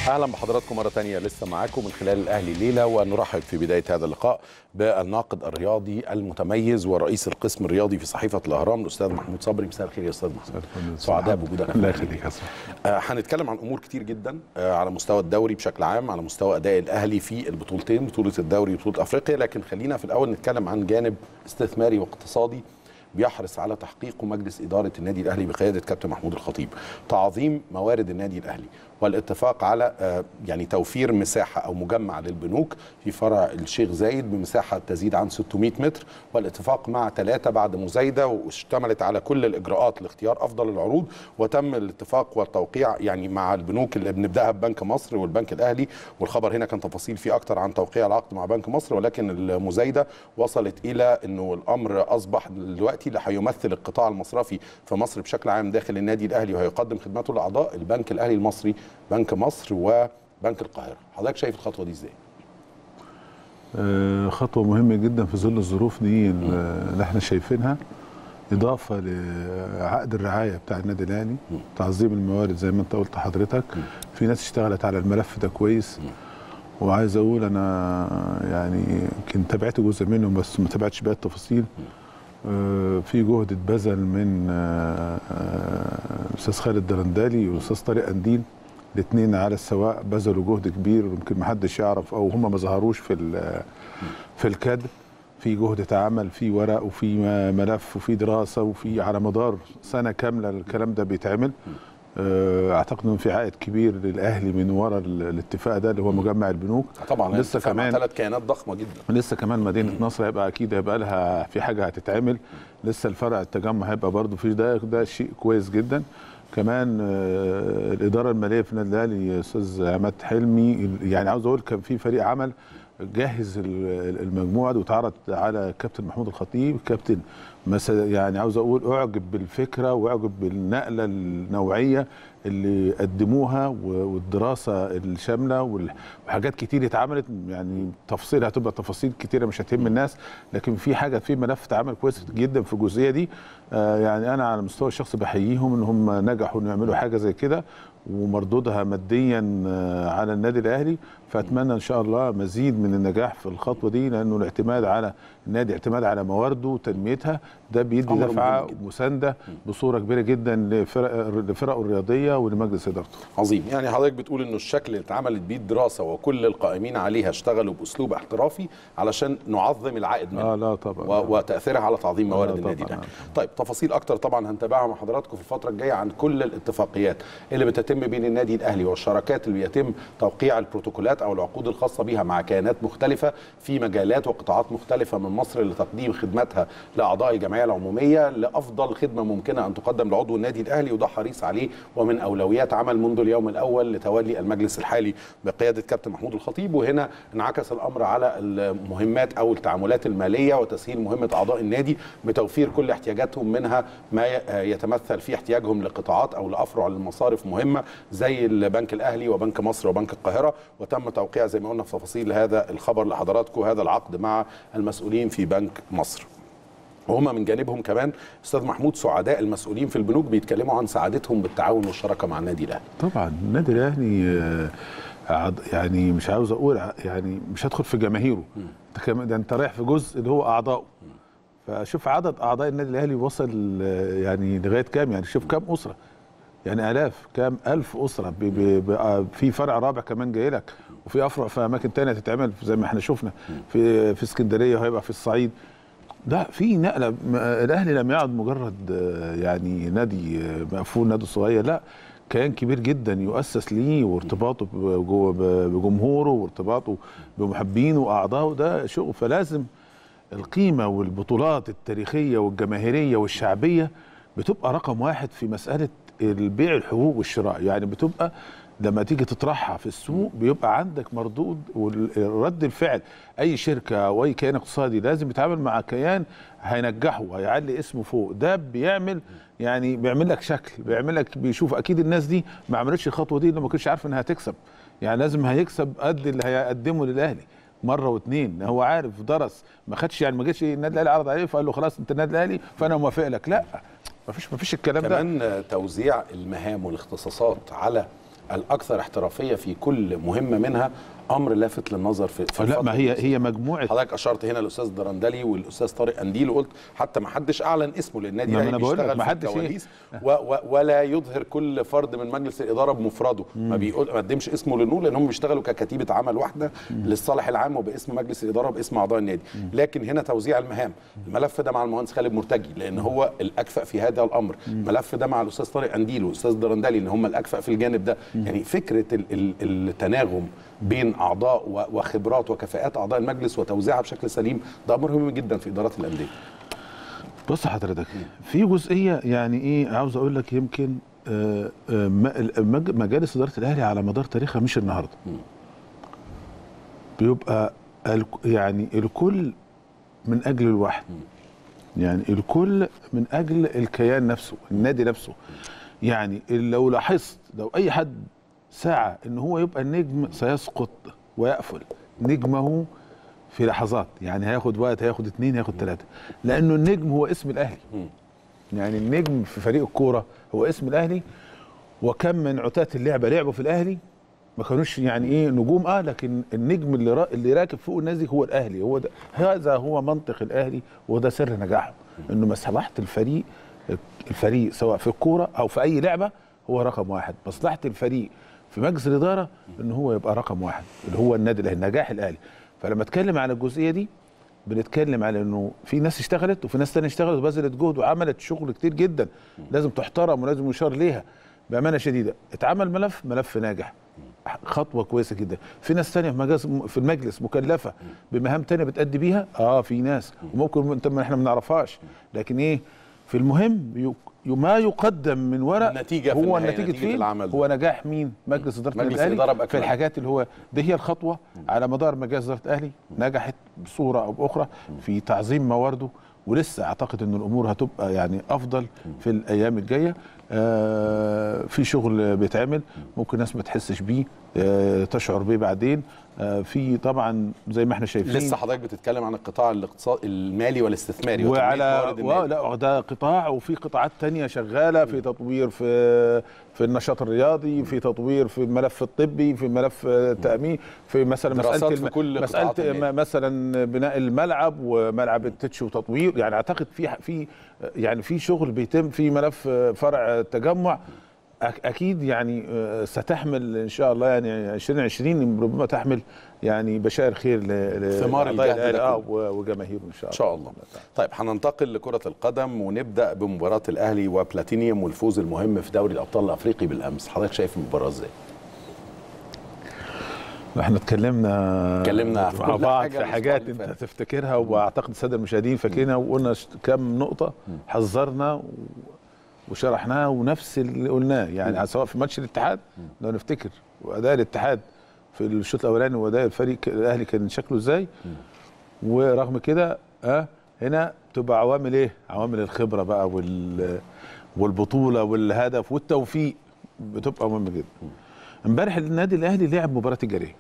اهلا بحضراتكم مره تانية لسه معاكم من خلال الاهلي ليله ونرحب في بدايه هذا اللقاء بالناقد الرياضي المتميز ورئيس القسم الرياضي في صحيفه الاهرام الاستاذ محمود صبري مساء الخير يا استاذ محمود سعداء بوجودك الله يخليك يا آه هنتكلم عن امور كتير جدا آه على مستوى الدوري بشكل عام على مستوى اداء الاهلي في البطولتين بطوله الدوري وبطوله افريقيا لكن خلينا في الاول نتكلم عن جانب استثماري واقتصادي بيحرص على تحقيقه مجلس اداره النادي الاهلي بقياده كابتن محمود الخطيب تعظيم موارد النادي الاهلي والاتفاق على آه يعني توفير مساحه او مجمع للبنوك في فرع الشيخ زايد بمساحه تزيد عن 600 متر والاتفاق مع ثلاثه بعد مزايده واشتملت على كل الاجراءات لاختيار افضل العروض وتم الاتفاق والتوقيع يعني مع البنوك اللي بنبداها ببنك مصر والبنك الاهلي والخبر هنا كان تفاصيل فيه اكتر عن توقيع العقد مع بنك مصر ولكن المزايده وصلت الى انه الامر اصبح دلوقتي اللي هيمثل القطاع المصرفي في مصر بشكل عام داخل النادي الاهلي وهيقدم خدماته لاعضاء البنك الاهلي المصري بنك مصر وبنك القاهره حضرتك شايف الخطوه دي ازاي آه خطوه مهمه جدا في ظل الظروف دي اللي احنا شايفينها اضافه لعقد الرعايه بتاع النادي الاهلي تعظيم الموارد زي ما انت قلت حضرتك في ناس اشتغلت على الملف ده كويس وعايز اقول انا يعني يمكن تابعت جزء منهم بس ما تابعتش باقي التفاصيل في جهد اتبذل من الاستاذ خالد درندالي والاستاذ طارق انديل الاثنين على السواء بذلوا جهد كبير يمكن ما حدش يعرف او هم ما ظهروش في في الكادر في جهد اتعمل في ورق وفي ملف وفي دراسه وفي على مدار سنه كامله الكلام ده بيتعمل اعتقد انه في عائد كبير للاهلي من وراء الاتفاق ده اللي هو مجمع البنوك طبعا لسه كمان ثلاث كيانات ضخمه جدا لسه كمان مدينه نصر هيبقى اكيد هيبقى لها في حاجه هتتعمل لسه الفرع التجمع هيبقى برضه في ده ده شيء كويس جدا كمان الاداره الماليه في النادي الاهلي استاذ عماد حلمي يعني عاوز اقول كان في فريق عمل جهز المجموعه دي واتعرض على كابتن محمود الخطيب كابتن يعني عاوز اقول اعجب بالفكره واعجب بالنقله النوعيه اللي قدموها والدراسه الشامله وحاجات كتير اتعملت يعني تفصيل هتبقى تفاصيل كتيره مش هتهم الناس لكن في حاجه في ملف اتعمل كويس جدا في الجزئيه دي آه يعني انا على المستوى الشخصي بحييهم ان هم نجحوا انه يعملوا حاجه زي كده ومردودها ماديا على النادي الاهلي فاتمنى ان شاء الله مزيد من النجاح في الخطوه دي لانه الاعتماد على النادي اعتماد على موارده وتنميتها ده بيدي دفعه مسانده بصوره كبيره جدا لفرق لفرقه الرياضيه ولمجلس ادارته. عظيم يعني حضرتك بتقول انه الشكل اللي اتعملت بيه الدراسه وكل القائمين عليها اشتغلوا باسلوب احترافي علشان نعظم العائد منها اه لا طبعا و... وتاثيرها على تعظيم موارد النادي الاهلي. طيب تفاصيل اكتر طبعا هنتابعها مع حضراتكم في الفتره الجايه عن كل الاتفاقيات اللي بتتم بين النادي الاهلي والشراكات اللي بيتم توقيع البروتوكولات او العقود الخاصه بها مع كيانات مختلفه في مجالات وقطاعات مختلفه من مصر لتقديم خدماتها لاعضاء الجمعيه العموميه لافضل خدمه ممكنه ان تقدم لعضو النادي الاهلي وده حريص عليه ومن اولويات عمل منذ اليوم الاول لتولي المجلس الحالي بقياده كابتن محمود الخطيب وهنا انعكس الامر على المهمات او التعاملات الماليه وتسهيل مهمه اعضاء النادي بتوفير كل احتياجاتهم منها ما يتمثل في احتياجهم لقطاعات او لافرع للمصارف مهمه زي البنك الاهلي وبنك مصر وبنك القاهره وتم توقيع زي ما قلنا في تفاصيل هذا الخبر لحضراتكم هذا العقد مع المسؤولين في بنك مصر وهم من جانبهم كمان استاذ محمود سعداء المسؤولين في البنوك بيتكلموا عن سعادتهم بالتعاون والشراكه مع النادي الاهلي. طبعا النادي الاهلي يعني مش عاوز اقول يعني مش هدخل في جماهيره انت ده انت رايح في جزء اللي هو اعضائه فشوف عدد اعضاء النادي الاهلي وصل يعني لغايه كام يعني شوف كام اسره يعني الاف كام الف اسره بي بي في فرع رابع كمان جاي لك وفي افرع في اماكن تانية تتعمل زي ما احنا شفنا في في اسكندريه وهيبقى في الصعيد ده في نقله الاهلي لم يعد مجرد يعني نادي مقفول نادي صغير لا كيان كبير جدا يؤسس ليه وارتباطه بجمهوره وارتباطه بمحبينه واعضائه ده شغل فلازم القيمه والبطولات التاريخيه والجماهيريه والشعبيه بتبقى رقم واحد في مساله البيع الحقوق والشراء يعني بتبقى لما تيجي تطرحها في السوق بيبقى عندك مردود ورد الفعل اي شركه او اي كيان اقتصادي لازم يتعامل مع كيان هينجحه هيعلي اسمه فوق ده بيعمل يعني بيعمل لك شكل بيعمل لك بيشوف اكيد الناس دي ما عملتش الخطوه دي لما ما كانتش عارف انها هتكسب يعني لازم هيكسب قد اللي هيقدمه للاهلي مره واثنين هو عارف درس ما خدش يعني ما جاش النادي الاهلي عرض عليه فقال له خلاص انت النادي الاهلي فانا موافق لك لا ما فيش ما فيش الكلام ده كمان توزيع المهام والاختصاصات على الاكثر احترافيه في كل مهمه منها امر لافت للنظر في, في لا ما هي الفترة دي. هي مجموعه حضرتك اشرت هنا الاستاذ درندلي والاستاذ طارق انديل وقلت حتى ما حدش اعلن اسمه للنادي ما الاهلي أنا بقول لك بيشتغل ما في حدش إيه؟ الكواليس و و ولا يظهر كل فرد من مجلس الاداره بمفرده ما بيقول ما قدمش اسمه للنور لان هم بيشتغلوا ككتيبه عمل واحده للصالح العام وباسم مجلس الاداره وباسم اعضاء النادي لكن هنا توزيع المهام الملف ده مع المهندس خالد مرتجي لان هو الاكفأ في هذا الامر الملف ده مع الاستاذ طارق انديل والاستاذ درندلي ان هم الاكفأ في الجانب ده يعني فكره ال- ال- التناغم بين اعضاء و- وخبرات وكفاءات اعضاء المجلس وتوزيعها بشكل سليم ده امر مهم جدا في ادارات الانديه بص حضرتك في جزئيه يعني ايه عاوز اقول لك يمكن آه، آه، ما- المج- مجالس اداره الاهلي على مدار تاريخها مش النهارده بيبقى الك- يعني الكل من اجل الواحد يعني الكل من اجل الكيان نفسه النادي نفسه يعني لو لاحظت لو اي حد سعى ان هو يبقى النجم سيسقط ويقفل نجمه في لحظات يعني هياخد وقت هياخد اتنين هياخد تلاته لانه النجم هو اسم الاهلي يعني النجم في فريق الكوره هو اسم الاهلي وكم من عتاة اللعبه لعبوا في الاهلي ما كانوش يعني ايه نجوم اه لكن النجم اللي را اللي راكب فوق الناس دي هو الاهلي هو ده هذا هو منطق الاهلي وده سر نجاحه انه مصلحه الفريق الفريق سواء في الكوره او في اي لعبه هو رقم واحد مصلحه الفريق في مجلس الاداره ان هو يبقى رقم واحد اللي هو النادي الاهلي نجاح الاهلي فلما اتكلم على الجزئيه دي بنتكلم على انه في ناس اشتغلت وفي ناس تانية اشتغلت وبذلت جهد وعملت شغل كتير جدا لازم تحترم ولازم يشار ليها بامانه شديده اتعمل ملف ملف ناجح خطوه كويسه جدا في ناس تانية في مجلس في المجلس مكلفه بمهام تانية بتأدي بيها اه في ناس وممكن انت ما احنا ما نعرفهاش لكن ايه في المهم يق- ما يقدم من ورق النتيجة في هو النهاية، النتيجه نتيجة فين العمل ده. هو نجاح مين مجلس اداره مجلس النادي الإدارة الاهلي في بأكمله. الحاجات اللي هو دي هي الخطوه على مدار مجالس اداره الاهلي نجحت بصوره او باخرى في تعظيم موارده ولسه اعتقد ان الامور هتبقى يعني افضل في الايام الجايه آه في شغل بيتعمل ممكن ناس ما تحسش بيه آه تشعر بيه بعدين آه في طبعا زي ما احنا شايفين لسه حضرتك بتتكلم عن القطاع الاقتصاد المالي والاستثماري وتنمية وعلى موارد النادي. و- لا ده قطاع وفي قطاعات تانية شغالة في تطوير في في النشاط الرياضي في تطوير في الملف الطبي في ملف التأمين في مثلا دراسات مسألة في الم- كل قطاعات مسألة النادي. م- مثلا بناء الملعب وملعب التتش وتطوير يعني اعتقد في في يعني في شغل بيتم في ملف فرع التجمع أك- اكيد يعني آه، ستحمل ان شاء الله يعني 2020 ربما تحمل يعني بشائر خير ل- ل- ثمار لأعضاء الجهد ده الأهلي، آه، كله. و- وجماهيره ان شاء ان الله شاء الله طيب هننتقل لكرة القدم ونبدأ بمباراة الأهلي وبلاتينيوم والفوز المهم في دوري الأبطال الأفريقي بالأمس حضرتك شايف المباراة ازاي؟ احنا اتكلمنا اتكلمنا في مع كل بعض حاجة في الأسبوع حاجات اللي انت فات. تفتكرها واعتقد الساده المشاهدين فاكرينها وقلنا ش- كم نقطه حذرنا و- وشرحناها ونفس اللي قلناه يعني سواء في ماتش الاتحاد لو نفتكر واداء الاتحاد في الشوط الاولاني واداء الفريق ك- الاهلي كان شكله ازاي ورغم كده اه هنا تبقى عوامل ايه عوامل الخبره بقى وال والبطوله والهدف والتوفيق بتبقى مهمه جدا امبارح النادي الاهلي لعب مباراه تجاريه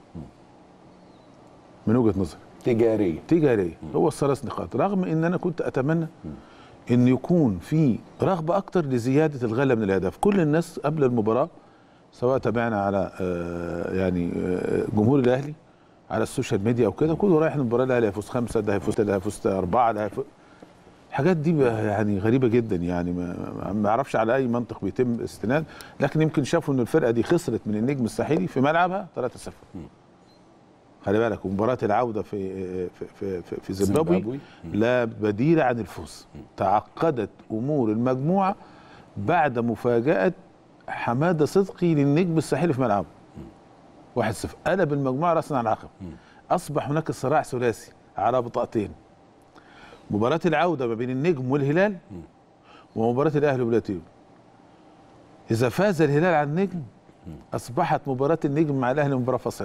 من وجهه نظري تجارية تجاريه هو الثلاث نقاط رغم ان انا كنت اتمنى ان يكون في رغبه اكتر لزياده الغله من الاهداف كل الناس قبل المباراه سواء تابعنا على آه، يعني آه، جمهور الاهلي على السوشيال ميديا او كده كله رايح المباراه الاهلي هيفوز خمسه ده هيفوز ده هيفوز اربعه ده هيفوز الحاجات دي بقى يعني غريبه جدا يعني ما ما- ما اعرفش على اي منطق بيتم استناد لكن يمكن شافوا ان الفرقه دي خسرت من النجم الساحلي في ملعبها 3-0 خلي بالك ومباراه العوده في في في, في, في زيمبابوي زيمبابوي. لا بديل عن الفوز تعقدت امور المجموعه بعد مفاجاه حماده صدقي للنجم الساحلي في ملعبه 1-0 قلب المجموعه راسا على عقب اصبح هناك صراع ثلاثي على بطاقتين مباراة العودة ما بين النجم والهلال ومباراة الأهلي وبلاتينيوم إذا فاز الهلال على النجم أصبحت مباراة النجم مع الأهلي مباراة فاصلة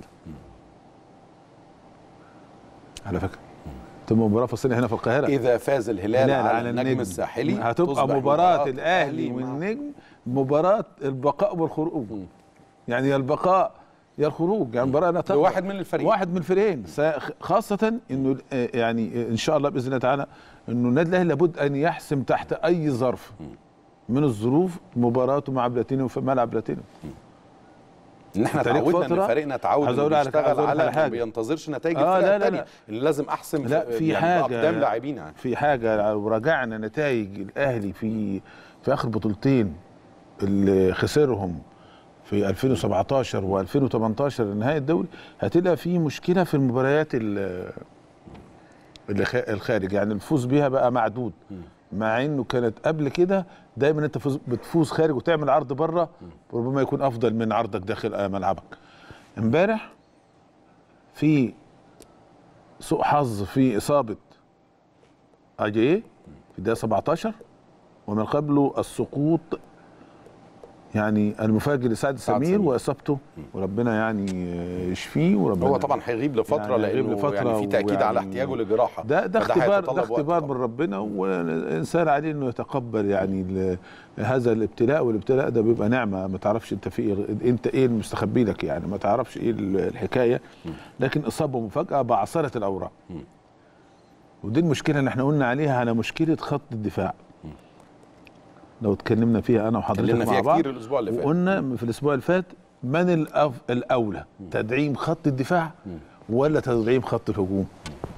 على فكرة تبقى مباراة فاصلة هنا في القاهرة إذا فاز الهلال على, النجم الساحلي هتبقى تصبح مباراة الأهلي مع- والنجم مباراة البقاء والخروج يعني يا البقاء يا الخروج يعني مباراة لا تقدر. لواحد من الفريقين. واحد من الفريقين س- خاصة انه آه، يعني آه، ان شاء الله باذن الله تعالى انه النادي الاهلي لابد ان يحسم تحت اي ظرف من الظروف مباراته مع بلاتينيوم في ملعب بلاتينيوم ان احنا تاريخ تعودنا ان فترة- فريقنا تعود عاوز انه أقول على- بيشتغل عاوز أقول على على انه حاجة. بينتظرش نتائج آه، الفرق لا، لا، الثانيه لا. ان لازم احسم لا في يعني حاجه باقدام لاعبين يعني في حاجه لو راجعنا نتائج الاهلي في في اخر بطولتين اللي خسرهم في 2017 و2018 نهائي الدوري هتلاقي في مشكله في المباريات ال- اللي خا- الخارج يعني الفوز بيها بقى معدود مع انه كانت قبل كده دايما انت فوز- بتفوز خارج وتعمل عرض بره وربما يكون افضل من عرضك داخل آه، ملعبك امبارح في سوء حظ في اصابه اجيه في الدقيقه 17 ومن قبله السقوط يعني المفاجئ لسعد سعد سمير سمير. واصابته وربنا يعني يشفيه وربنا هو طبعا هيغيب لفتره يعني هيغيب لانه لفترة يعني في تاكيد على ويعني- احتياجه لجراحه ده ده فده اختبار هيتطلب ده وقت اختبار طبعاً. من ربنا والانسان عليه انه يتقبل يعني ال- هذا الابتلاء والابتلاء ده بيبقى نعمه ما تعرفش انت في إيه انت ايه المستخبي لك يعني ما تعرفش ايه ال- الحكايه لكن اصابه مفاجاه بعصره الاوراق ودي المشكله اللي احنا قلنا عليها على مشكله خط الدفاع لو اتكلمنا فيها انا وحضرتك اتكلمنا مع فيها بعض كتير الاسبوع اللي فات وقلنا في الاسبوع اللي فات من الأف... الاولى تدعيم خط الدفاع ولا تدعيم خط الهجوم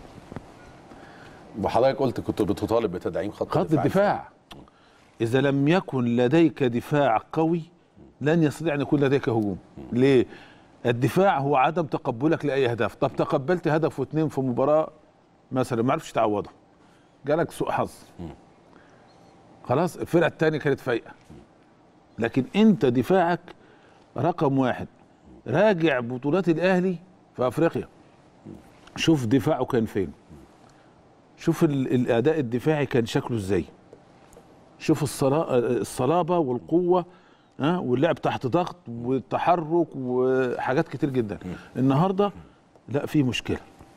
وحضرتك قلت كنت بتطالب بتدعيم خط, خط الدفاع اذا لم يكن لديك دفاع قوي لن يستطيع ان يكون لديك هجوم ليه الدفاع هو عدم تقبلك لاي هدف طب تقبلت هدف واثنين في مباراه مثلا ما عرفتش تعوضها جالك سوء حظ خلاص الفرقه الثانيه كانت فايقه لكن انت دفاعك رقم واحد راجع بطولات الاهلي في افريقيا شوف دفاعه كان فين شوف ال- الاداء الدفاعي كان شكله ازاي شوف الصلا- الصلابه والقوه ها واللعب تحت ضغط والتحرك وحاجات كتير جدا النهارده لا في مشكله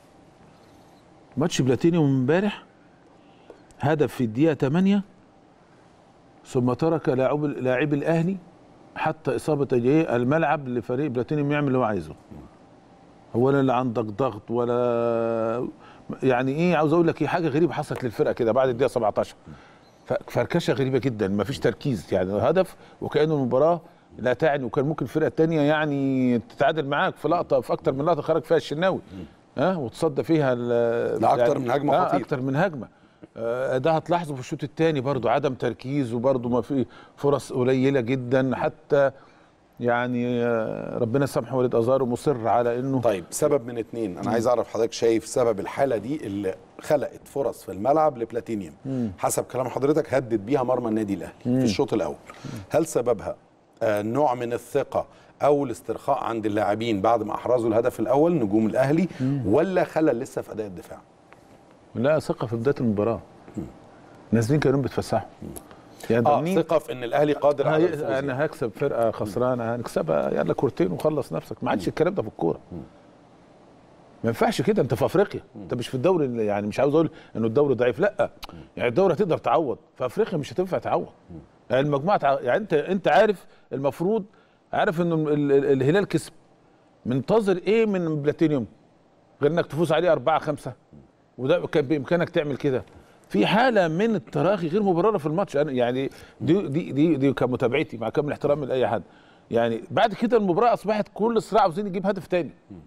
ماتش بلاتينيوم امبارح هدف في الدقيقه 8 ثم ترك لاعب لاعبي الاهلي حتى اصابه اجيه الملعب لفريق بلاتينيوم يعمل اللي هو عايزه ولا لا عندك ضغط ولا يعني ايه عاوز اقول لك ايه حاجه غريبه حصلت للفرقه كده بعد الدقيقه 17 ف- فركشه غريبه جدا ما فيش تركيز يعني هدف وكانه المباراه لا تعني وكان ممكن الفرقه الثانيه يعني تتعادل معاك في لقطه في اكتر من لقطه خرج فيها الشناوي ها وتصدى فيها ال- لا، أكتر من هجمة آه، خطيرة. اكتر من هجمه آه، ده هتلاحظه في الشوط الثاني برضو عدم تركيز وبرضو ما في فرص قليله جدا حتى يعني آه، ربنا يسامحه وليد ازارو مصر على انه طيب سبب من اتنين انا عايز اعرف حضرتك شايف سبب الحاله دي اللي خلقت فرص في الملعب لبلاتينيوم حسب كلام حضرتك هدد بيها مرمى النادي الاهلي في الشوط الاول هل سببها آه نوع من الثقه او الاسترخاء عند اللاعبين بعد ما احرزوا الهدف الاول نجوم الاهلي ولا خلل لسه في اداء الدفاع لا ثقه في بدايه المباراه نازلين كانوا بيتفسحوا يعني اه ضامنين ثقه في ان الاهلي قادر على هي- الفوز انا هكسب فرقه خسرانه هنكسبها يلا كورتين وخلص نفسك ما عادش الكلام ده في الكوره ما ينفعش كده انت في افريقيا انت مش في الدوري اللي- يعني مش عاوز اقول انه الدوري ضعيف لا يعني الدوري هتقدر تعوض في افريقيا مش هتنفع تعوض يعني المجموعه تع... يعني انت انت عارف المفروض عارف انه ال- ال- الهلال كسب منتظر ايه من بلاتينيوم غير انك تفوز عليه أربعة خمسة وده كان بامكانك تعمل كده في حاله من التراخي غير مبرره في الماتش أنا يعني دي دي دي, دي كمتابعتي مع كامل احترامي لاي حد يعني بعد كده المباراه اصبحت كل الصراع عاوزين يجيب هدف تاني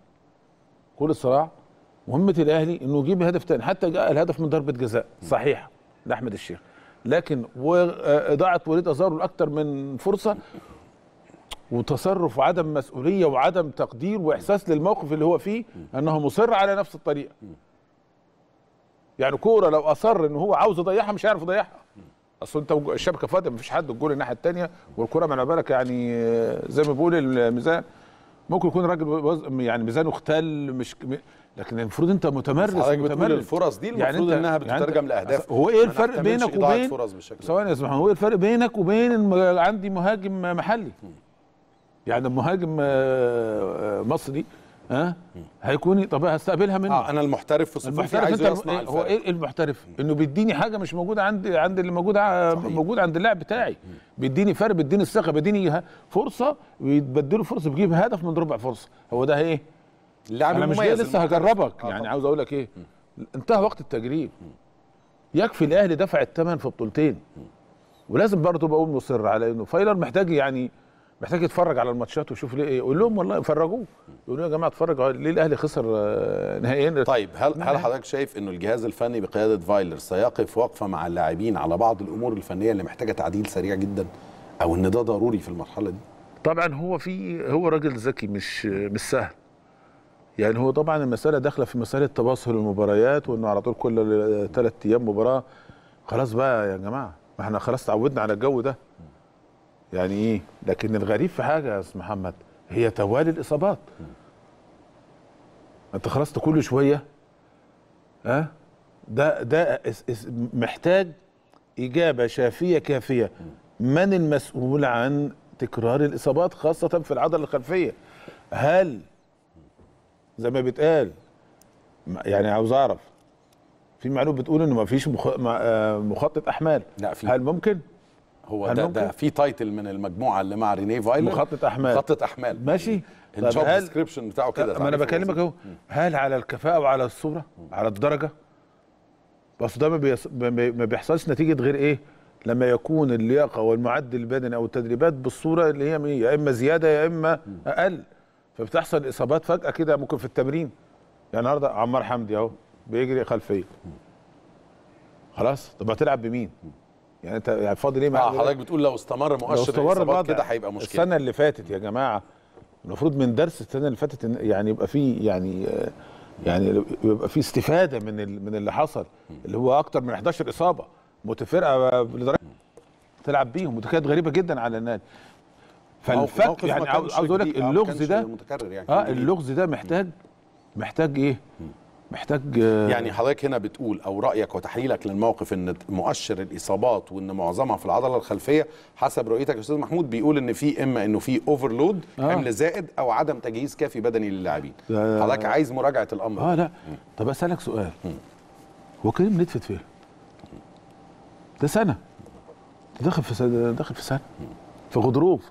كل الصراع مهمه الاهلي انه يجيب هدف تاني حتى جاء الهدف من ضربه جزاء صحيح لاحمد الشيخ لكن واضاعه وليد ازارو لاكثر من فرصه وتصرف وعدم مسؤوليه وعدم تقدير واحساس للموقف اللي هو فيه انه مصر على نفس الطريقه يعني كوره لو اصر ان هو عاوز يضيعها مش هيعرف يضيعها اصل انت الشبكه فاضيه مفيش حد الجول الناحيه الثانيه والكوره من بالك يعني آه، زي ما بيقول الميزان ممكن يكون راجل وز... يعني ميزانه اختل مش م- لكن المفروض انت متمرس حضرتك بتقول متمرس الفرص دي يعني المفروض أنت- انها يعني أنت- بتترجم لاهداف هو ايه ما الفرق نحتملش بينك إضاعة وبين فرص بالشكل ده. ثواني يا سبحان هو إيه الفرق بينك وبين الم... عندي مهاجم محلي يعني مهاجم آه، آه، مصري ها هيكون طب هستقبلها منه اه انا المحترف في صفوفي المحترف عايز انت يصنع هو الفرق ايه المحترف انه بيديني حاجه مش موجوده عندي عند اللي موجود ع- موجود عند اللاعب بتاعي بيديني فرق بيديني الثقه بيديني ه- فرصه ويتبدله فرصه بيجيب هدف من ربع فرصه هو ده ايه اللاعب انا مش جاي المميز لسه المحترف. هجربك آه يعني طبعاً. عاوز اقول لك ايه انتهى وقت التجريب يكفي الاهلي دفع الثمن في بطولتين ولازم برضه بقول مصر على انه فايلر محتاج يعني محتاج يتفرج على الماتشات ويشوف ليه ايه يقول لهم والله فرجوه يقولوا يا جماعه اتفرجوا ليه الاهلي خسر آه، نهائيا طيب هل هل حضرتك شايف انه الجهاز الفني بقياده فايلر سيقف وقفه مع اللاعبين على بعض الامور الفنيه اللي محتاجه تعديل سريع جدا او ان ده ضروري في المرحله دي طبعا هو في هو راجل ذكي مش مش سهل يعني هو طبعا المساله داخله في مساله تباصر المباريات وانه على طول كل ثلاث ايام مباراه خلاص بقى يا جماعه ما احنا خلاص تعودنا على الجو ده يعني ايه لكن الغريب في حاجه يا استاذ محمد هي توالي الاصابات انت خلاص كل شويه ها ده ده اس- اس- محتاج اجابه شافيه كافيه من المسؤول عن تكرار الاصابات خاصه في العضله الخلفيه هل زي ما بيتقال م- يعني عاوز اعرف في معلومه بتقول انه ما فيش مخ... ما- آه، مخطط احمال لا، في. هل ممكن هو هل ده ده ممكن؟ في تايتل من المجموعه اللي مع رينيه فايلر مخطط أحمال. مخطط احمال ماشي طب الجوب هل- ديسكريبشن بتاعه كده ما انا تعريفه بكلمك بسيط. اهو هل على الكفاءه وعلى الصوره على الدرجه بس ده ما, بيص... ما بي- ما بيحصلش نتيجه غير ايه لما يكون اللياقه والمعدل البدني او التدريبات بالصوره اللي هي إيه؟ يا اما زياده يا اما اقل فبتحصل اصابات فجاه كده ممكن في التمرين يعني النهارده عمار حمدي اهو بيجري خلفيه خلاص طب هتلعب بمين يعني انت يعني فاضل ايه اه حضرتك بتقول لو استمر لو مؤشر استمر الاصابات الوضع كده هيبقى مشكله السنه اللي فاتت يا جماعه المفروض من درس السنه اللي فاتت إن- يعني يبقى في يعني آه، يعني يبقى في استفاده من ال- من اللي حصل اللي هو اكتر من 11 اصابه متفرقه لدرجه تلعب بيهم ودي كانت غريبه جدا على النادي فالفك موقف ما يعني عاوز كانش عاوز اقول لك جديد، آه، ما اللغز كانش ده متكرر يعني اه كان جديد. اللغز ده محتاج محتاج ايه محتاج آه، يعني حضرتك هنا بتقول او رايك وتحليلك للموقف ان مؤشر الاصابات وان معظمها في العضله الخلفيه حسب رؤيتك يا استاذ محمود بيقول ان في اما انه في اوفرلود آه. حمل زائد او عدم تجهيز كافي بدني للاعبين ده- حضرتك عايز مراجعه الامر اه لا طب اسالك سؤال هو كريم نتفت فين؟ ده سنه داخل في سنه داخل في سنه في غضروف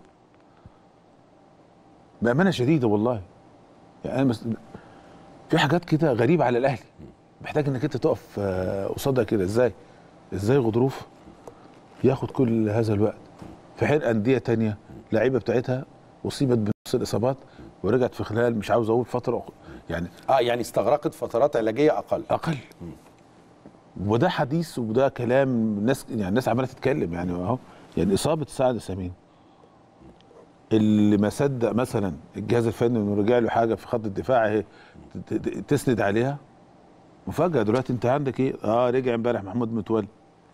بامانه شديده والله يعني انا مس... في حاجات كده غريبه على الاهلي محتاج انك انت تقف آه، قصادها كده ازاي؟ ازاي غضروف ياخد كل هذا الوقت في حين انديه تانية لعيبه بتاعتها اصيبت بنفس الاصابات ورجعت في خلال مش عاوز اقول فتره أخ- يعني اه يعني استغرقت فترات علاجيه اقل اقل وده حديث وده كلام ناس يعني الناس عماله تتكلم يعني اهو يعني اصابه سعد سمين اللي ما صدق مثلا الجهاز الفني انه رجع له حاجه في خط الدفاع اهي ت- ت- تسند عليها مفاجاه دلوقتي انت عندك ايه اه رجع امبارح محمود متولي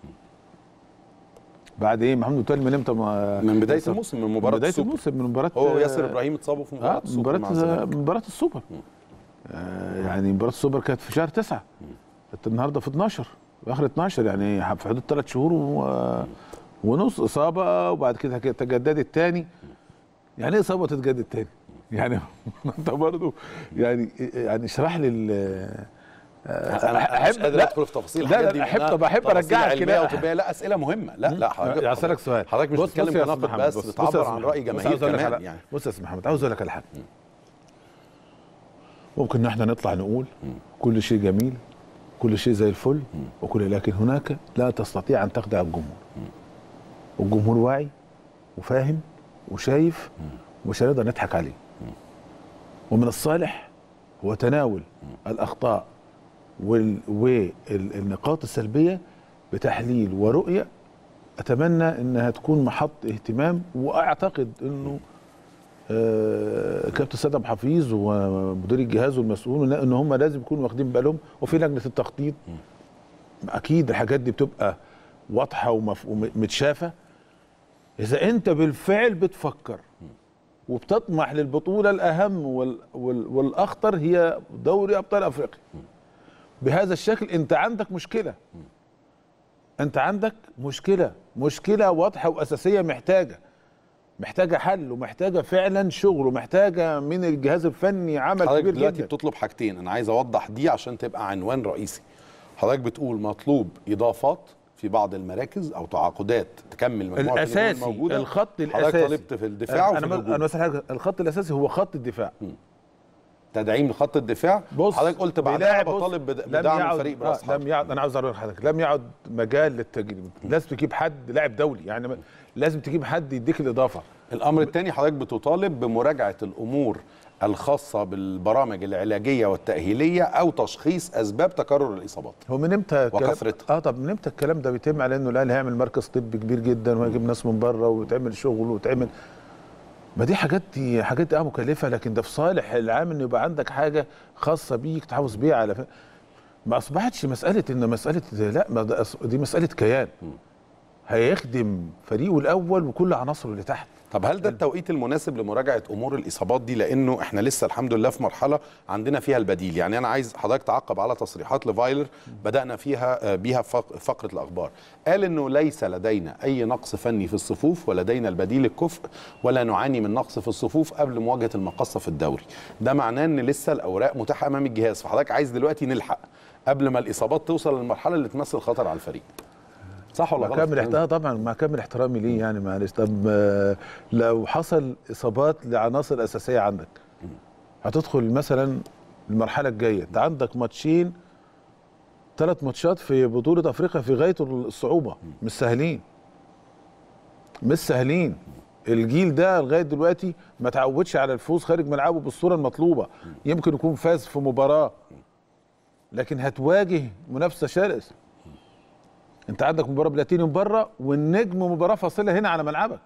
بعد ايه محمود متولي من امتى ما من بدايه الموسم من من مباراه بدايه السوبر الموسم من مباراه هو آه، ياسر ابراهيم اتصابوا في مباراه اه السوبر مع مباراة الزمالك. مباراة السوبر آه يعني مباراة السوبر كانت في شهر تسعة انت النهارده في 12 في اخر 12 يعني في حدود ثلاث شهور و... ونص اصابة وبعد كده كده تجددت تاني يعني ايه اصابة تتجدد تاني؟ يعني انت برضه يعني يعني اشرح لي ال- انا أنا مش قادر لا، ادخل في تفاصيل لا، الحاجات لا، دي أحب- لأنها طب أحب تفاصيل أرجعك علمية كده. وطبية لا اسئله مهمه لا لا حضرتك يعني اسالك سؤال حضرتك مش بص- بتتكلم بص يا أستاذ كناقد محمد، بس بص- بص يا بتعبر أستاذ عن محمد، راي بص جماهير عاوز أقول لك كمان على- يعني بص يا استاذ محمد عاوز اقول لك على حاجه ممكن ان احنا نطلع نقول كل شيء جميل كل شيء زي الفل وكل لكن هناك لا تستطيع ان تخدع الجمهور والجمهور واعي وفاهم وشايف ومش هنقدر نضحك عليه ومن الصالح هو تناول الاخطاء وال- والنقاط السلبيه بتحليل ورؤيه اتمنى انها تكون محط اهتمام واعتقد انه آه، كابتن سيد حفيظ ومدير الجهاز والمسؤول ان هم لازم يكونوا واخدين بالهم وفي لجنه التخطيط اكيد الحاجات دي بتبقى واضحه ومف- ومتشافه اذا انت بالفعل بتفكر وبتطمح للبطوله الاهم وال وال والاخطر هي دوري ابطال افريقيا بهذا الشكل انت عندك مشكله انت عندك مشكله مشكله واضحه واساسيه محتاجه محتاجه حل ومحتاجه فعلا شغل ومحتاجه من الجهاز الفني عمل حضرتك كبير دلوقتي جدا بتطلب حاجتين انا عايز اوضح دي عشان تبقى عنوان رئيسي حضرتك بتقول مطلوب اضافات في بعض المراكز او تعاقدات تكمل مجموعه النجوم الاساسي الموجوده الخط حضرتك الاساسي طالبت في الدفاع وفي انا الهجوم انا بس حاجه الخط الاساسي هو خط الدفاع تدعيم لخط الدفاع بص حضرتك قلت بعدها بيلاعب- بص، بطالب بد- لم بدعم يعد- الفريق آه، براس لم يعد انا عاوز اقول لحضرتك لم يعد مجال للتجريب لازم تجيب حد لاعب دولي يعني م- لازم تجيب حد يديك الاضافه الامر الثاني حضرتك بتطالب بمراجعه الامور الخاصه بالبرامج العلاجيه والتاهيليه او تشخيص اسباب تكرر الاصابات هو من امتى الكلام- وكثرتها. اه طب من امتى الكلام ده بيتم على انه الاهلي هيعمل مركز طبي كبير جدا وهيجيب ناس من بره ويتعمل شغل ويتعمل ما دي حاجات دي حاجات دي اه مكلفه لكن ده في صالح العام انه يبقى عندك حاجه خاصه بيك تحافظ بيها على ف... ما اصبحتش مساله ان مساله لا ما ده أص- دي مساله كيان هيخدم فريقه الاول وكل عناصره اللي تحت طب هل ده التوقيت المناسب لمراجعه امور الاصابات دي لانه احنا لسه الحمد لله في مرحله عندنا فيها البديل يعني انا عايز حضرتك تعقب على تصريحات لفايلر بدانا فيها آه، بيها فق- فقره الاخبار قال انه ليس لدينا اي نقص فني في الصفوف ولدينا البديل الكفء ولا نعاني من نقص في الصفوف قبل مواجهه المقصه في الدوري ده معناه ان لسه الاوراق متاحه امام الجهاز فحضرتك عايز دلوقتي نلحق قبل ما الاصابات توصل للمرحله اللي تمثل خطر على الفريق صح ولا مع غلط كامل احترامي طبعا مع كامل احترامي ليه يعني معلش طب آه، لو حصل اصابات لعناصر اساسيه عندك هتدخل مثلا المرحله الجايه انت عندك ماتشين ثلاث ماتشات في بطوله افريقيا في غايه الصعوبه مش سهلين مش سهلين الجيل ده لغايه دلوقتي ما تعودش على الفوز خارج ملعبه بالصوره المطلوبه يمكن يكون فاز في مباراه لكن هتواجه منافسه شرسه انت عندك مباراه بلاتينيوم بره والنجم مباراه فاصله هنا على ملعبك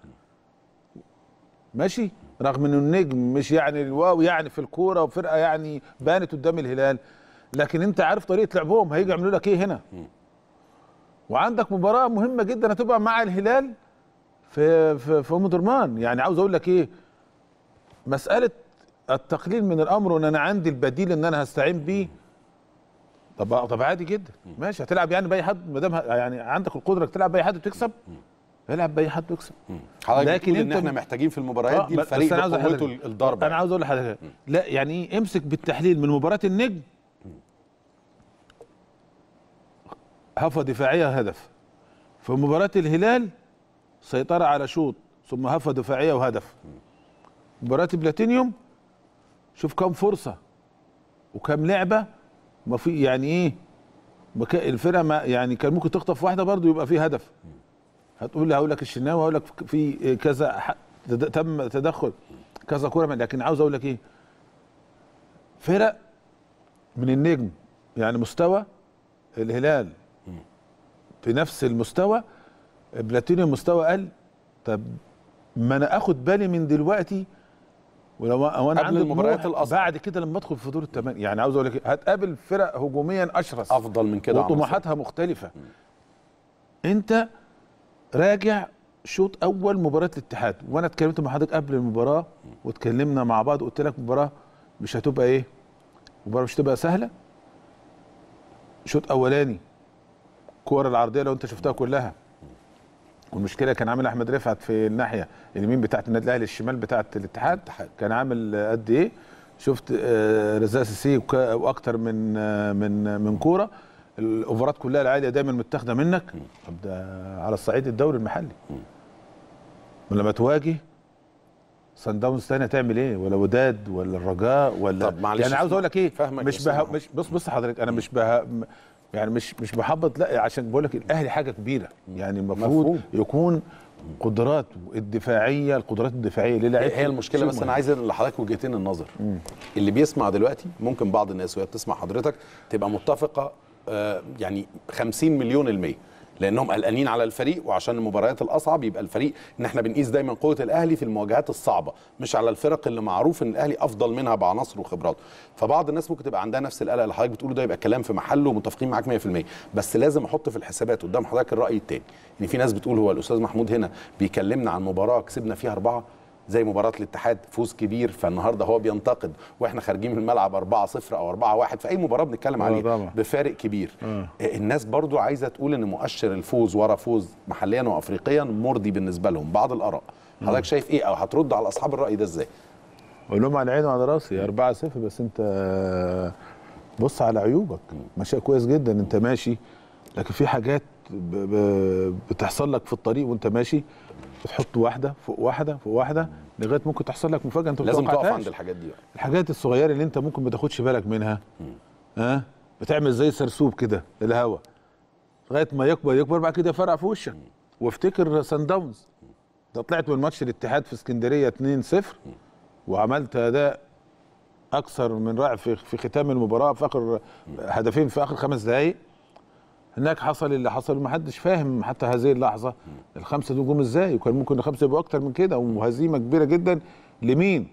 ماشي رغم انه النجم مش يعني الواو يعني في الكوره وفرقه يعني بانت قدام الهلال لكن انت عارف طريقه لعبهم هيجوا يعملوا لك ايه هنا وعندك مباراه مهمه جدا هتبقى مع الهلال في في في ام درمان يعني عاوز اقول لك ايه مساله التقليل من الامر وان انا عندي البديل ان انا هستعين بيه طب طب عادي جدا ماشي هتلعب يعني باي حد ما دام ه- يعني عندك القدره تلعب باي حد وتكسب العب باي حد ويكسب حضرتك لكن بتقول ان انت احنا م- محتاجين في المباريات دي آه، الفريق بس أنا عاوز أقول بقوته لحضرتك- الضربه انا عاوز اقول لحضرتك لا يعني ايه امسك بالتحليل من مباراه النجم هفه دفاعيه هدف في مباراه الهلال سيطره على شوط ثم هفه دفاعيه وهدف مباراه بلاتينيوم شوف كم فرصه وكم لعبه ما في يعني ايه ما كا- الفرقه ما يعني كان ممكن تخطف واحده برضو يبقى في هدف هتقول لي هقول لك الشناوي هقول لك في كذا ح- تد- تم تدخل كذا كوره لكن عاوز اقول لك ايه فرق من النجم يعني مستوى الهلال في نفس المستوى بلاتينيوم مستوى اقل طب ما انا اخد بالي من دلوقتي ولو وانا قبل عندي المباريات طموح الأصعب. بعد كده لما ادخل في دور الثمانيه يعني عاوز اقول لك إيه، هتقابل فرق هجوميا اشرس افضل من كده عناصر. وطموحاتها مختلفة انت راجع شوط اول مباراة الاتحاد وانا اتكلمت مع حضرتك قبل المباراة واتكلمنا مع بعض قلت لك مباراة مش هتبقى ايه مباراة مش هتبقى سهلة شوط اولاني الكور العرضية لو انت شفتها كلها والمشكلة كان عامل احمد رفعت في الناحية اليمين بتاعت النادي الاهلي الشمال بتاعت الاتحاد الاتحاد. كان عامل آه، قد ايه شفت آه، رزاق سيسي وك- واكتر من آه، من من كوره الاوفرات كلها العاليه دايما متاخده منك طب ده على الصعيد الدوري المحلي لما تواجه سان داونز تاني هتعمل ايه ولا وداد ولا الرجاء ولا طب معلش يعني عاوز اقول لك ايه فاهمك مش يا أستاذ بها محمد. مش بص بص حضرتك انا مش بها يعني مش مش بحبط لا عشان بقول لك الاهلي حاجه كبيره يعني المفروض مفهوم. يكون قدراته الدفاعيه القدرات الدفاعيه للاعيبه هي المشكله بس انا عايز لحضرتك وجهتين النظر اللي بيسمع دلوقتي ممكن بعض الناس وهي بتسمع حضرتك تبقى متفقه آه، يعني 50 مليون المية لانهم قلقانين على الفريق وعشان المباريات الاصعب يبقى الفريق ان احنا بنقيس دايما قوه الاهلي في المواجهات الصعبه مش على الفرق اللي معروف ان الاهلي افضل منها بعناصر وخبرات فبعض الناس ممكن تبقى عندها نفس القلق اللي حضرتك بتقوله ده يبقى كلام في محله ومتفقين معاك 100% بس لازم احط في الحسابات قدام حضرتك الراي التاني ان في ناس بتقول هو الاستاذ محمود هنا بيكلمنا عن مباراه كسبنا فيها اربعه زي مباراة الاتحاد فوز كبير فالنهارده هو بينتقد واحنا خارجين من الملعب 4-0 او 4-1 في اي مباراة بنتكلم آه عليه طبعا. بفارق كبير آه. الناس برضو عايزة تقول ان مؤشر الفوز ورا فوز محليا وافريقيا مرضي بالنسبة لهم بعض الاراء حضرتك شايف ايه او هترد على اصحاب الراي ده ازاي اقول لهم على عيني وعلى راسي 4 0 بس انت بص على عيوبك ماشي كويس جدا انت ماشي لكن في حاجات ب- ب- بتحصل لك في الطريق وانت ماشي بتحط واحده فوق واحده فوق واحده لغايه ممكن تحصل لك مفاجاه انت ما لازم تقف توقعتهاش. عند الحاجات دي بقى. الحاجات الصغيره اللي انت ممكن ما تاخدش بالك منها ها بتعمل زي سرسوب كده الهوا لغايه ما يكبر يكبر بعد كده يفرقع في وشك وافتكر سان داونز ده طلعت من ماتش الاتحاد في اسكندريه 2-0 وعملت اداء اكثر من رائع في في ختام المباراه في اخر هدفين في اخر خمس دقائق هناك حصل اللي حصل ومحدش فاهم حتى هذه اللحظه الخمسه دول جم ازاي وكان ممكن الخمسه يبقوا اكتر من كده وهزيمه كبيره جدا لمين؟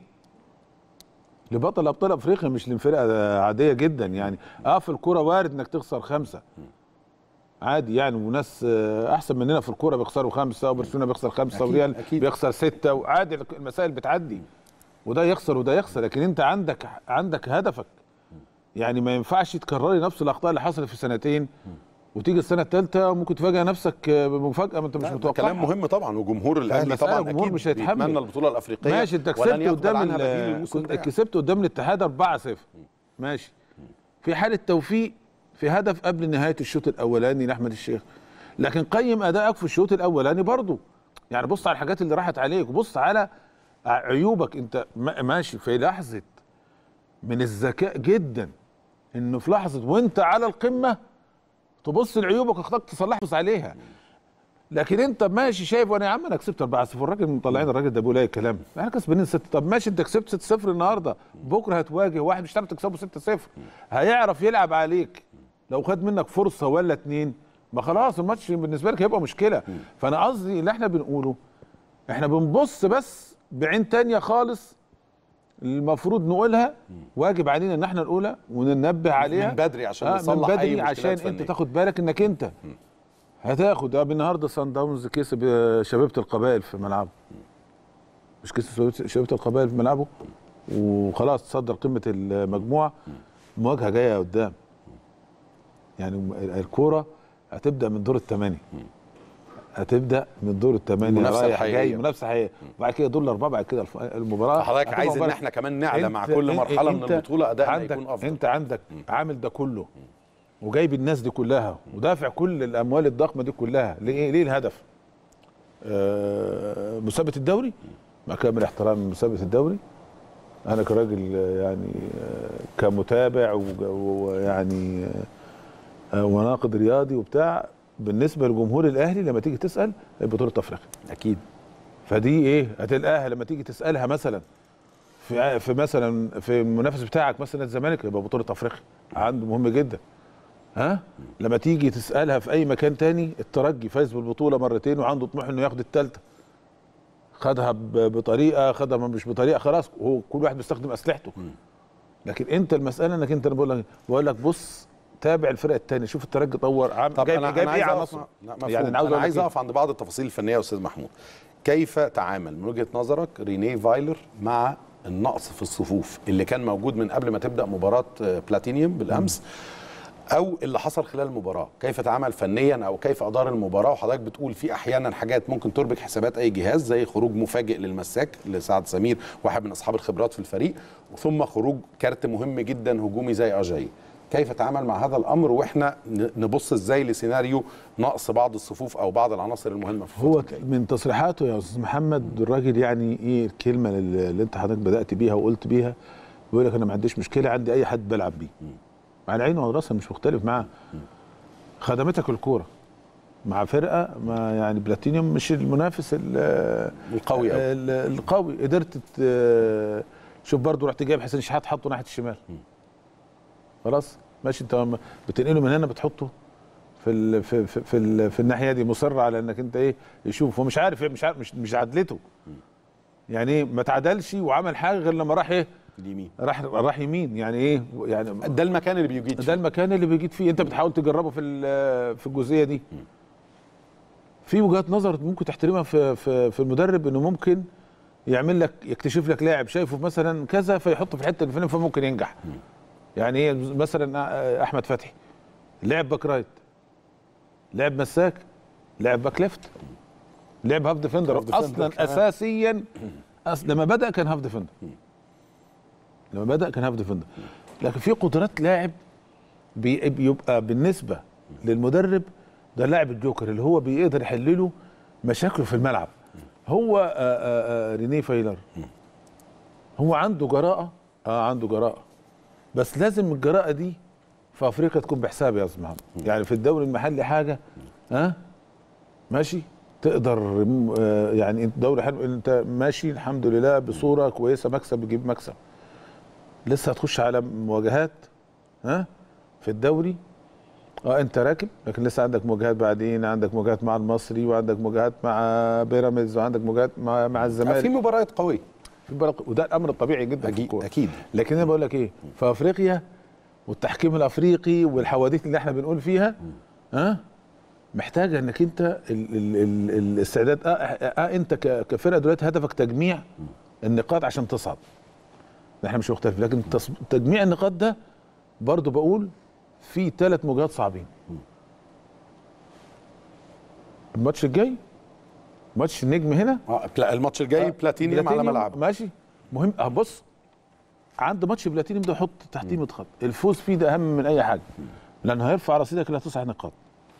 لبطل ابطال افريقيا مش لفرقه عاديه جدا يعني اه في الكوره وارد انك تخسر خمسه عادي يعني وناس آه، احسن مننا في الكوره بيخسروا خمسه وبرشلونه بيخسر خمسه أكيد، وريال أكيد. بيخسر سته وعادي المسائل بتعدي وده يخسر وده يخسر لكن انت عندك عندك هدفك يعني ما ينفعش تكرري نفس الاخطاء اللي حصلت في سنتين وتيجي السنه الثالثه ممكن تفاجئ نفسك بمفاجاه ما انت مش لا، ده متوقعها كلام مهم طبعا وجمهور الاهلي فالمسألة طبعا الجمهور اكيد مش هيتحمل. بيتمنى البطوله الافريقيه ماشي انت ولن كسبت يقبل قدام عنها بديل ال- الموسم كنت ده. كسبت قدام الاتحاد 4-0 ماشي في حاله توفيق في هدف قبل نهايه الشوط الاولاني لاحمد الشيخ لكن قيم ادائك في الشوط الاولاني برضه يعني بص على الحاجات اللي راحت عليك وبص على عيوبك انت ما- ماشي في لحظه من الذكاء جدا انه في لحظه وانت على القمه تبص لعيوبك واخطائك تصلح بص عليها لكن انت ماشي شايف وانا يا عم انا كسبت 4 0 الراجل مطلعين الراجل ده بيقول اي كلام احنا كسبانين 6 طب ماشي انت كسبت 6 0 النهارده بكره هتواجه واحد مش هتعرف تكسبه 6 0 هيعرف يلعب عليك لو خد منك فرصه ولا اتنين ما خلاص الماتش بالنسبه لك هيبقى مشكله فانا قصدي اللي احنا بنقوله احنا بنبص بس بعين تانية خالص المفروض نقولها واجب علينا ان احنا نقولها وننبه عليها من بدري عشان آه، نصلح من أي بدري مشكلات عشان فنية. انت تاخد بالك انك انت هتاخد اه النهارده سان داونز كسب آه، شبيبه القبائل في ملعبه مش كسب شبيبة- شبيبه القبائل في ملعبه وخلاص تصدر قمه المجموعه مواجهه جايه قدام يعني م- الكوره هتبدا من دور الثمانيه هتبدا من دور الثمانيه المنافسة رايح الحقيقية. جاي منافسه حقيقيه وبعد كده دور الاربعه بعد كده الف- المباراه حضرتك هتبقى عايز ان مباراة. احنا كمان نعلى مع أنت- كل أنت- مرحله من أنت البطوله ادائنا عندك يكون افضل انت عندك عامل ده كله وجايب الناس دي كلها ودافع كل الاموال الضخمه دي كلها ليه ليه الهدف آه مسابقه الدوري مع كامل احترام مسابقه الدوري انا كراجل آه، يعني آه، كمتابع وج- ويعني آه، آه، وناقد رياضي وبتاع بالنسبه لجمهور الاهلي لما تيجي تسال بطوله افريقيا اكيد فدي ايه هتلاقيها لما تيجي تسالها مثلا في في مثلا في المنافس بتاعك مثلا الزمالك يبقى بطوله افريقيا عنده مهم جدا ها لما تيجي تسالها في اي مكان تاني الترجي فايز بالبطوله مرتين وعنده طموح انه ياخد الثالثه خدها ب- بطريقه خدها مش بطريقه خلاص هو كل واحد بيستخدم اسلحته لكن انت المساله انك انت أنا بقول لك بقول لك بص تابع الفرق الثانيه شوف الترجي طور عم طب جايب انا جايب انا ايه عايز على اقف مصر لا، مفهوم. يعني انا عاوز عايز أقول لك اقف عند بعض التفاصيل الفنيه يا استاذ محمود كيف تعامل من وجهه نظرك رينيه فايلر مع النقص في الصفوف اللي كان موجود من قبل ما تبدا مباراه آه، بلاتينيوم بالامس او اللي حصل خلال المباراه كيف تعامل فنيا او كيف ادار المباراه وحضرتك بتقول في احيانا حاجات ممكن تربك حسابات اي جهاز زي خروج مفاجئ للمساك لسعد سمير واحد من اصحاب الخبرات في الفريق ثم خروج كارت مهم جدا هجومي زي اجاي كيف تعامل مع هذا الامر واحنا ن- نبص ازاي لسيناريو نقص بعض الصفوف او بعض العناصر المهمه في هو الفترة الجاية؟ من تصريحاته يا استاذ محمد الراجل يعني ايه الكلمه اللي اللي انت حضرتك بدات بيها وقلت بيها بيقول لك انا ما عنديش مشكله عندي اي حد بلعب بيه مع العين والراس مش مختلف معاه خدمتك الكوره مع فرقه ما يعني بلاتينيوم مش المنافس ال- القوي أوي. ال- القوي قدرت ت- شوف برضو رحت جايب حسين شحات حطه ناحيه الشمال خلاص ماشي انت م- بتنقله من هنا بتحطه في ال في في في, ال في الناحيه دي مصر على انك انت ايه يشوف هو مش عارف مش عارف مش مش عدلته يعني ايه ما تعدلش وعمل حاجه غير لما راح ايه اليمين راح راح يمين يعني ايه يعني ده المكان اللي بيجيد ده فيه. المكان اللي بيجيد فيه انت بتحاول تجربه في ال- في الجزئيه دي في وجهات نظر ممكن تحترمها في في في المدرب انه ممكن يعمل لك يكتشف لك لاعب شايفه مثلا كذا فيحطه في الحته الفلانيه فممكن ينجح يعني ايه مثلا احمد فتحي لعب باك رايت لعب مساك لعب باك ليفت لعب هاف ديفندر هاف ديفندر اصلا كمان. اساسيا أصل لما بدا كان هاف ديفندر لما بدا كان هاف ديفندر لكن في قدرات لاعب بي- بيبقى بالنسبه للمدرب ده لاعب الجوكر اللي هو بيقدر يحل له مشاكله في الملعب هو آآ آآ رينيه فايلر هو عنده جراءه اه عنده جراءه بس لازم الجراءه دي في افريقيا تكون بحساب يا استاذ محمد يعني في الدوري المحلي حاجه ها ماشي تقدر آه، يعني انت دوري حلو انت ماشي الحمد لله بصوره كويسه مكسب بيجيب مكسب لسه هتخش على مواجهات ها في الدوري اه انت راكب لكن لسه عندك مواجهات بعدين عندك مواجهات مع المصري وعندك مواجهات مع بيراميدز وعندك مواجهات مع مع في الزمالك مباريات قويه في مباراة- وده الامر الطبيعي جدا في اكيد الكوره اكيد لكن انا بقول لك ايه في افريقيا والتحكيم الافريقي والحواديت اللي احنا بنقول فيها ها محتاجه انك انت ال ال ال الاستعداد آه, آه, اه انت ك- كفرقه دلوقتي هدفك تجميع النقاط عشان تصعد احنا مش مختلف لكن تص- تجميع النقاط ده برضو بقول في ثلاث مواجهات صعبين الماتش الجاي ماتش النجم هنا اه بلا- الماتش الجاي بلاتينيوم على بلاتينيوم، ملعب ماشي مهم اه بص عند ماتش بلاتينيوم ده حط تحتيه 100 خط الفوز فيه ده اهم من اي حاجه لانه هيرفع رصيدك الى تسع نقاط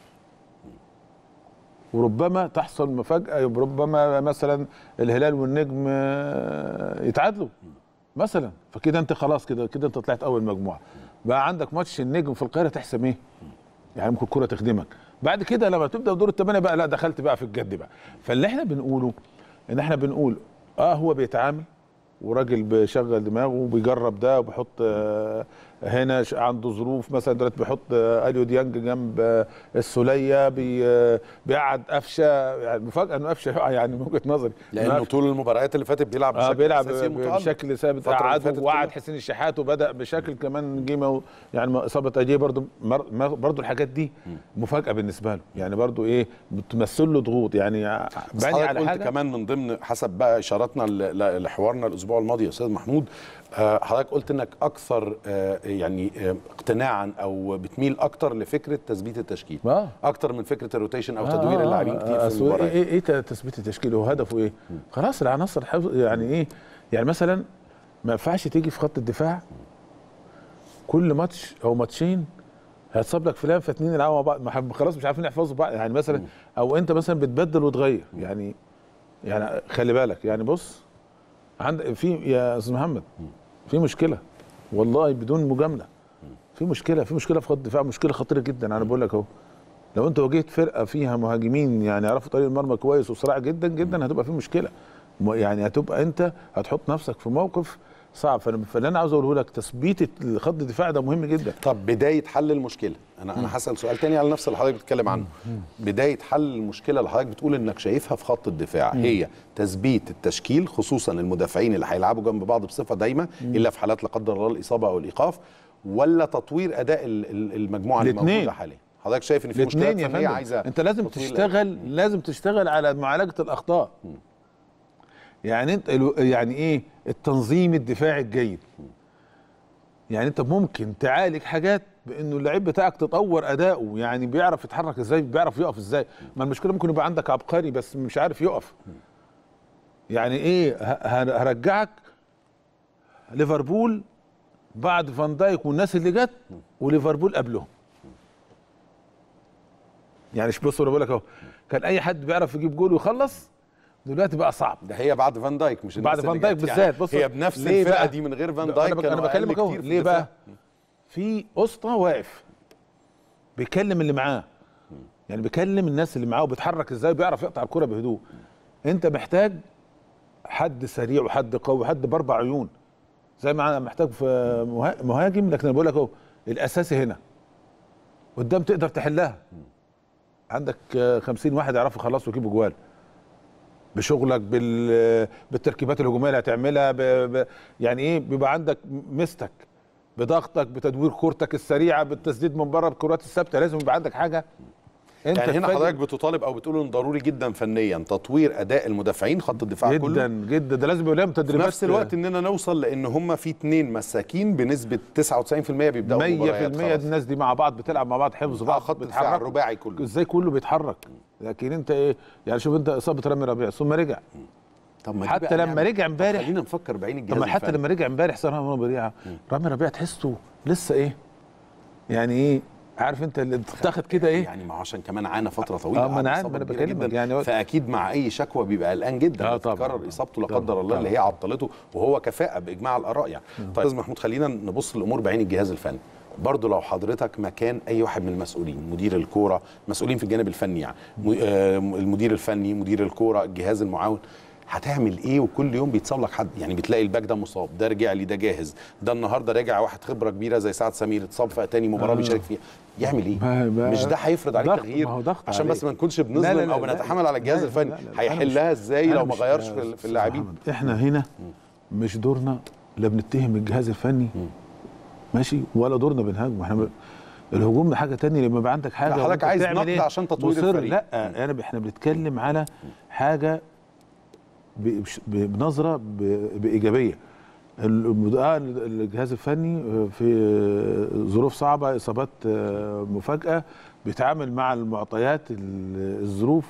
وربما تحصل مفاجاه ربما مثلا الهلال والنجم آه، يتعادلوا مثلا فكده انت خلاص كده كده انت طلعت اول مجموعه بقى عندك ماتش النجم في القاهره تحسم ايه يعني ممكن الكره تخدمك بعد كده لما تبدا دور الثمانيه بقى لا دخلت بقى في الجد بقى فاللي احنا بنقوله ان احنا بنقول اه هو بيتعامل وراجل بيشغل دماغه وبيجرب ده وبيحط آه، هنا ش- عنده ظروف مثلا دلوقتي بيحط آه، اليو ديانج جنب آه، السوليه بي آه، بيقعد قفشه يعني مفاجاه انه قفشه يقع يعني من وجهه نظري إنه لانه قفشة- طول المباريات اللي فاتت بيلعب اه بشكل بيلعب أساسي متألق. بشكل ثابت الفترة اللي قعد فاتت وقعد كلها. حسين الشحات وبدا بشكل كمان جيمه يعني اصابه اجيه برضو مر- مر- برضو الحاجات دي مفاجاه بالنسبه له يعني برضو ايه بتمثل له ضغوط يعني بس باني حضرتك على قلت حاجه كمان من ضمن حسب بقى اشاراتنا ل- ل- لحوارنا الاسبوع الماضي يا استاذ محمود آه، حضرتك قلت انك اكثر آه، يعني آه، اقتناعا او بتميل اكتر لفكره تثبيت التشكيل آه. اكتر من فكره الروتيشن او آه، تدوير آه، اللاعبين آه، كتير في أصل المباراه ايه ايه إيه تثبيت التشكيل هو هدفه ايه؟ خلاص العناصر حفظ يعني ايه؟ يعني مثلا ما ينفعش تيجي في خط الدفاع كل ماتش او ماتشين هيتصاب لك فلان فاتنين يلعبوا مع بعض ما ح- خلاص مش عارفين يحفظوا بعض يعني مثلا او انت مثلا بتبدل وتغير يعني يعني خلي بالك يعني بص عند في يا استاذ محمد في مشكله والله بدون مجامله في مشكله في مشكله في خط الدفاع مشكله خطيره جدا انا بقول لك اهو لو انت واجهت فرقه فيها مهاجمين يعني يعرفوا طريق المرمى كويس وسرعه جدا جدا هتبقى في مشكله م- يعني هتبقى انت هتحط نفسك في موقف صعب فانا فاللي انا عاوز اقوله لك تثبيت خط الدفاع ده مهم جدا طب بدايه حل المشكله انا انا هسال سؤال تاني على نفس اللي حضرتك بتتكلم عنه بدايه حل المشكله اللي حضرتك بتقول انك شايفها في خط الدفاع هي تثبيت التشكيل خصوصا المدافعين اللي هيلعبوا جنب بعض بصفه دايمه الا في حالات لا قدر الله الاصابه او الايقاف ولا تطوير اداء ال- ال- المجموعه اللي الاتنين. موجوده حاليا حضرتك شايف ان في مشكله الاثنين يا فنيه فندم عايزه انت لازم تطوير تشتغل لازم تشتغل على معالجه الاخطاء يعني انت الو- يعني ايه التنظيم الدفاعي الجيد يعني انت ممكن تعالج حاجات بانه اللعيب بتاعك تطور اداؤه يعني بيعرف يتحرك ازاي بيعرف يقف ازاي ما المشكله ممكن يبقى عندك عبقري بس مش عارف يقف يعني ايه ه- ه- هرجعك ليفربول بعد فان دايك والناس اللي جت وليفربول قبلهم يعني بص انا بقول لك اهو كان اي حد بيعرف يجيب جول ويخلص دلوقتي بقى صعب ده هي بعد فان دايك مش بعد الناس فان اللي دايك جت بالذات بص هي بنفس ليه الفرقه بقى؟ دي من غير فان لا، دايك انا, بك- كانوا أنا أقل بكلمك اهو كتير في ليه الدفاع. بقى في اسطى واقف بيكلم اللي معاه يعني بيكلم الناس اللي معاه وبيتحرك ازاي بيعرف يقطع الكرة بهدوء انت محتاج حد سريع وحد قوي وحد باربع عيون زي ما انا محتاج في مها- مهاجم لكن انا بقول لك اهو الاساسي هنا قدام تقدر تحلها عندك آه، 50 واحد يعرفوا يخلصوا ويجيبوا جوال بشغلك بال بالتركيبات الهجوميه اللي هتعملها ب... ب... يعني ايه بيبقى عندك مستك بضغطك بتدوير كورتك السريعه بالتسديد من بره بالكرات الثابته لازم يبقى عندك حاجه انت يعني هنا تفاجئ حضرتك بتطالب او بتقول ان ضروري جدا فنيا تطوير اداء المدافعين خط الدفاع كله جدا جدا ده لازم يبقى لهم في تدريبات نفس الوقت اننا نوصل لان هم في اتنين مساكين بنسبه 99% بيبداوا 100% المباريات خلاص. الناس دي مع بعض بتلعب مع بعض حفظ آه، بعض خط الدفاع بيتحركوا. الرباعي كله ازاي كله بيتحرك لكن انت ايه يعني شوف انت اصابه رامي ربيع ثم رجع طب ما دي حتى بقى لما نعمل- رجع طب امبارح خلينا نفكر بعين الجهاز طب ما حتى الفني. لما رجع امبارح صار رامي ربيع رامي ربيع تحسه لسه ايه يعني ايه عارف انت اللي تاخد كده ايه يعني ما هو عشان كمان عانى فتره طويله آه، ما أنا قعد عارف، إصابة ما أنا كبيرة بكلمك جداً. يعني هو- فاكيد مع اي شكوى بيبقى قلقان جدا آه، لما طبعاً. تتكرر اصابته لا طبعاً، قدر الله اللي هي عطلته وهو كفاءه باجماع الاراء يعني طيب استاذ محمود خلينا نبص الامور بعين الجهاز الفني برضه لو حضرتك مكان اي واحد من المسؤولين مدير الكوره مسؤولين في الجانب الفني يعني م- آه، المدير الفني مدير الكوره الجهاز المعاون هتعمل ايه وكل يوم بيتصاب لك حد يعني بتلاقي الباك ده مصاب ده رجع لي ده جاهز ده النهارده راجع واحد خبره كبيره زي سعد سمير اتصاب في تاني مباراه آه. بيشارك فيها يعمل ايه ما- ما- مش ده هيفرض عليك ضغط، تغيير ما هو ضغط عشان عليه. بس ما نكونش لا، لا، بنظلم لا، او لا، بنتحمل على الجهاز لا، الفني لا، لا، أنا هيحلها مش- ازاي أنا لو ما مش- غيرش يا في, في أستاذ اللاعبين محمد، احنا هنا مش دورنا لا بنتهم الجهاز الفني ماشي ولا دورنا بنهاجم احنا ب... الهجوم ده حاجه تانية لما يبقى عندك حاجه لا، حضرتك وأنت عايز بتعمل نقد عشان تطوير مصر. الفريق. لا انا ب... احنا بنتكلم على حاجه ب... بش- ب... بنظره ب... بايجابيه المد- آه، الجهاز الفني في ظروف صعبه اصابات آه، مفاجاه بيتعامل مع المعطيات ال- الظروف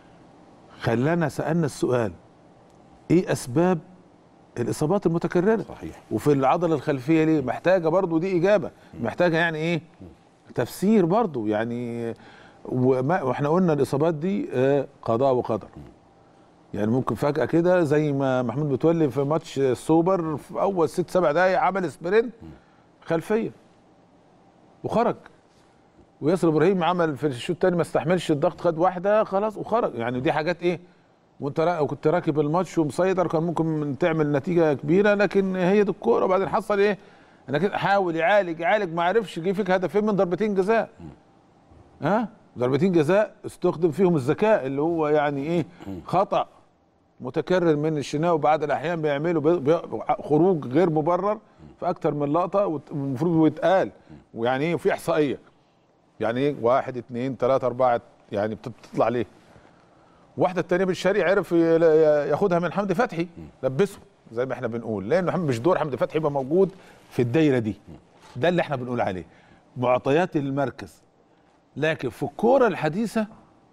خلانا سالنا السؤال ايه اسباب الاصابات المتكرره صحيح وفي العضله الخلفيه ليه محتاجه برضو دي اجابه محتاجه يعني ايه تفسير برضو يعني وما واحنا قلنا الاصابات دي آه، قضاء وقدر يعني ممكن فجاه كده زي ما محمود متولي في ماتش السوبر في اول ست سبع دقايق عمل سبرنت خلفيه وخرج وياسر ابراهيم عمل في الشوط الثاني ما استحملش الضغط خد واحده خلاص وخرج يعني دي حاجات ايه وانت را... كنت راكب الماتش ومسيطر كان ممكن تعمل نتيجه كبيره لكن هي دي الكوره وبعدين حصل ايه انا كده حاول يعالج يعالج ما عرفش جه فيك هدفين من ضربتين جزاء ها ضربتين جزاء استخدم فيهم الذكاء اللي هو يعني ايه خطا متكرر من الشناوي بعض الاحيان بيعملوا بي... بي... خروج غير مبرر في اكتر من لقطه وت- والمفروض يتقال ويعني ايه وفي احصائيه يعني ايه واحد اتنين تلاته اربعه يعني بت- بتطلع ليه واحده التانيه بالشارع عرف ي- ياخدها من حمدي فتحي لبسه زي ما احنا بنقول لانه حم- مش دور حمدي فتحي يبقى موجود في الدايره دي ده اللي احنا بنقول عليه معطيات المركز لكن في الكوره الحديثه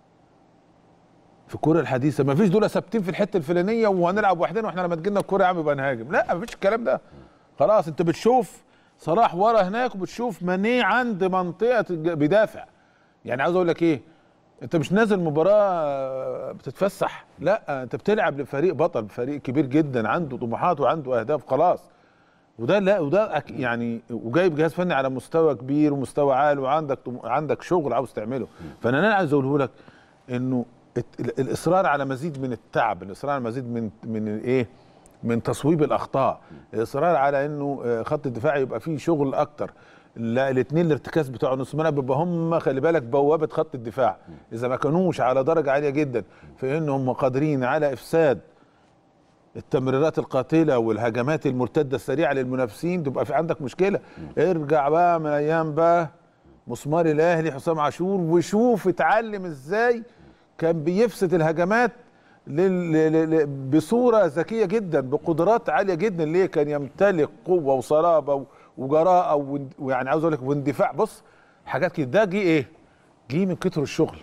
في الكوره الحديثه ما فيش دول ثابتين في الحته الفلانيه وهنلعب وحدنا واحنا لما تجينا الكوره يا عم يبقى نهاجم لا ما فيش الكلام ده خلاص انت بتشوف صلاح ورا هناك وبتشوف ماني عند منطقه الج- بيدافع يعني عاوز اقول لك ايه انت مش نازل مباراه بتتفسح لا انت بتلعب لفريق بطل فريق كبير جدا عنده طموحات وعنده اهداف خلاص وده لا وده أك- يعني وجايب جهاز فني على مستوى كبير ومستوى عالي وعندك طم- عندك شغل عاوز تعمله فانا انا عايز اقوله لك انه الت- ال- الاصرار على مزيد من التعب الاصرار على مزيد من من الايه من تصويب الاخطاء الاصرار على انه آه، خط الدفاع يبقى فيه شغل اكتر لا الاثنين الارتكاز بتوع نص الملعب بيبقى هم خلي بالك بوابه خط الدفاع اذا ما كانوش على درجه عاليه جدا في انهم قادرين على افساد التمريرات القاتله والهجمات المرتده السريعه للمنافسين تبقى في عندك مشكله ارجع بقى من ايام بقى مسمار الاهلي حسام عاشور وشوف اتعلم ازاي كان بيفسد الهجمات لل... ل- ل- بصوره ذكيه جدا بقدرات عاليه جدا ليه كان يمتلك قوه وصلابه و- وجراءه وان- ويعني عاوز اقول لك واندفاع بص حاجات كده ده جه ايه؟ جه من كتر الشغل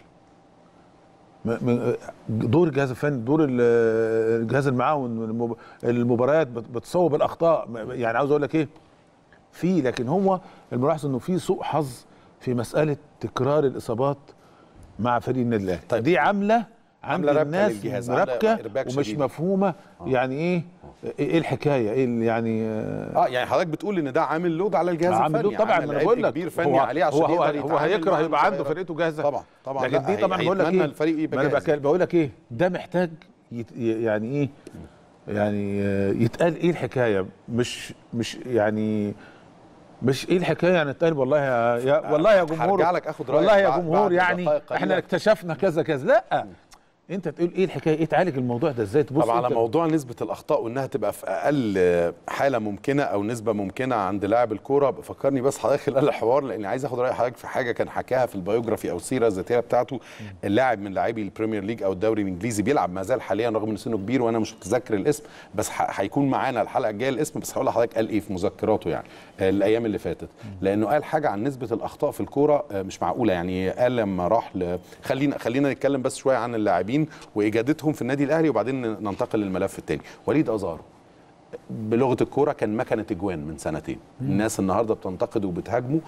م- م- دور الجهاز الفني دور ال- الجهاز المعاون المب- المباريات بت- بتصوب الاخطاء م- يعني عاوز اقول لك ايه في لكن هو الملاحظ انه في سوء حظ في مساله تكرار الاصابات مع فريق النادي الاهلي طيب. دي عامله عند عاملة ربكة الناس للجهاز، عاملة ربكه إرباك ومش شديد. مفهومه يعني ايه ايه الحكايه ايه اللي يعني آه، اه يعني حضرتك بتقول ان ده عامل لود على الجهاز عامل الفني له طبعا عامل ما انا عبء بقول لك كبير فني عليه عشان هو هو, يقدر هو يتعامل هيكره مع يبقى عنده المسيرات. فرقته جاهزه طبعا طبعا لكن لا، دي هي- طبعا بقول لك هيتمنى ايه الفريق يبقى ما انا جاهز بك- بقول لك ايه ده محتاج يت يعني ايه يعني آه، يتقال ايه الحكايه مش مش يعني مش ايه الحكايه يعني اتقال والله يا, يا والله يا جمهور هرجع لك آخد رأيك والله يا بعد- جمهور بعد يعني دقائق قليلة. احنا اكتشفنا كذا كذا لا انت تقول ايه الحكايه ايه تعالج الموضوع ده ازاي تبص طب على انت- موضوع نسبة الأخطاء وإنها تبقى في أقل حالة ممكنة أو نسبة ممكنة عند لاعب الكورة فكرني بس حضرتك خلال الحوار لأني عايز آخد رأي حضرتك في حاجة كان حكاها في البيوجرافي أو السيرة الذاتية بتاعته اللاعب من لاعبي البريمير ليج أو الدوري الإنجليزي بيلعب ما زال حاليا رغم إن سنه كبير وأنا مش متذكر الاسم بس ح- هيكون معانا الحلقة الجاية الاسم بس هقول لحضرتك قال إيه في مذكراته يعني آه، الأيام اللي فاتت لأنه قال حاجة عن نسبة الأخطاء في الكورة آه، مش معقولة يعني قال لما راح ل... خلينا خلينا نتكلم بس شوية عن اللاعبين وإجادتهم في النادي الأهلي وبعدين ننتقل للملف الثاني وليد أزارو بلغه الكوره كان مكنه اجوان من سنتين الناس النهارده بتنتقده وبتهاجمه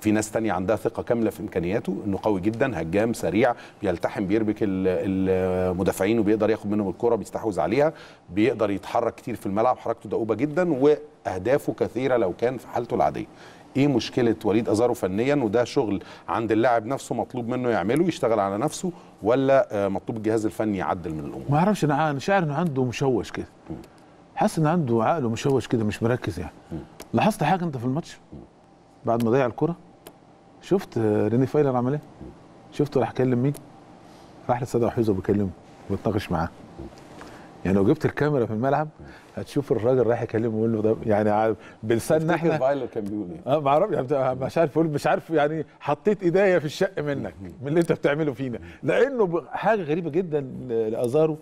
في ناس تانية عندها ثقه كامله في امكانياته انه قوي جدا هجام سريع بيلتحم بيربك ال- المدافعين وبيقدر ياخد منهم الكره بيستحوذ عليها بيقدر يتحرك كتير في الملعب حركته دؤوبه جدا واهدافه كثيره لو كان في حالته العاديه ايه مشكله وليد ازارو فنيا وده شغل عند اللاعب نفسه مطلوب منه يعمله يشتغل على نفسه ولا آه، مطلوب الجهاز الفني يعدل من الامور ما اعرفش انا انا شاعر انه عنده مشوش كده حاسس ان عنده عقله مشوش كده مش مركز يعني لاحظت حاجه انت في الماتش بعد ما ضيع الكره شفت آه، ريني فايلر عمل ايه شفته راح كلم مين راح لسيد حفيظه بيكلمه بيتناقش معاه يعني لو جبت الكاميرا في الملعب هتشوف الراجل رايح يكلمه ويقول له ده يعني ع- بلساننا تفتكر احنا فايلر كان بيقول ايه اه ما اعرف يعني بتاع- مش عارف اقول مش عارف يعني حطيت ايديا في الشق منك من اللي انت بتعمله فينا لانه ب- حاجه غريبه جدا ل- لازارو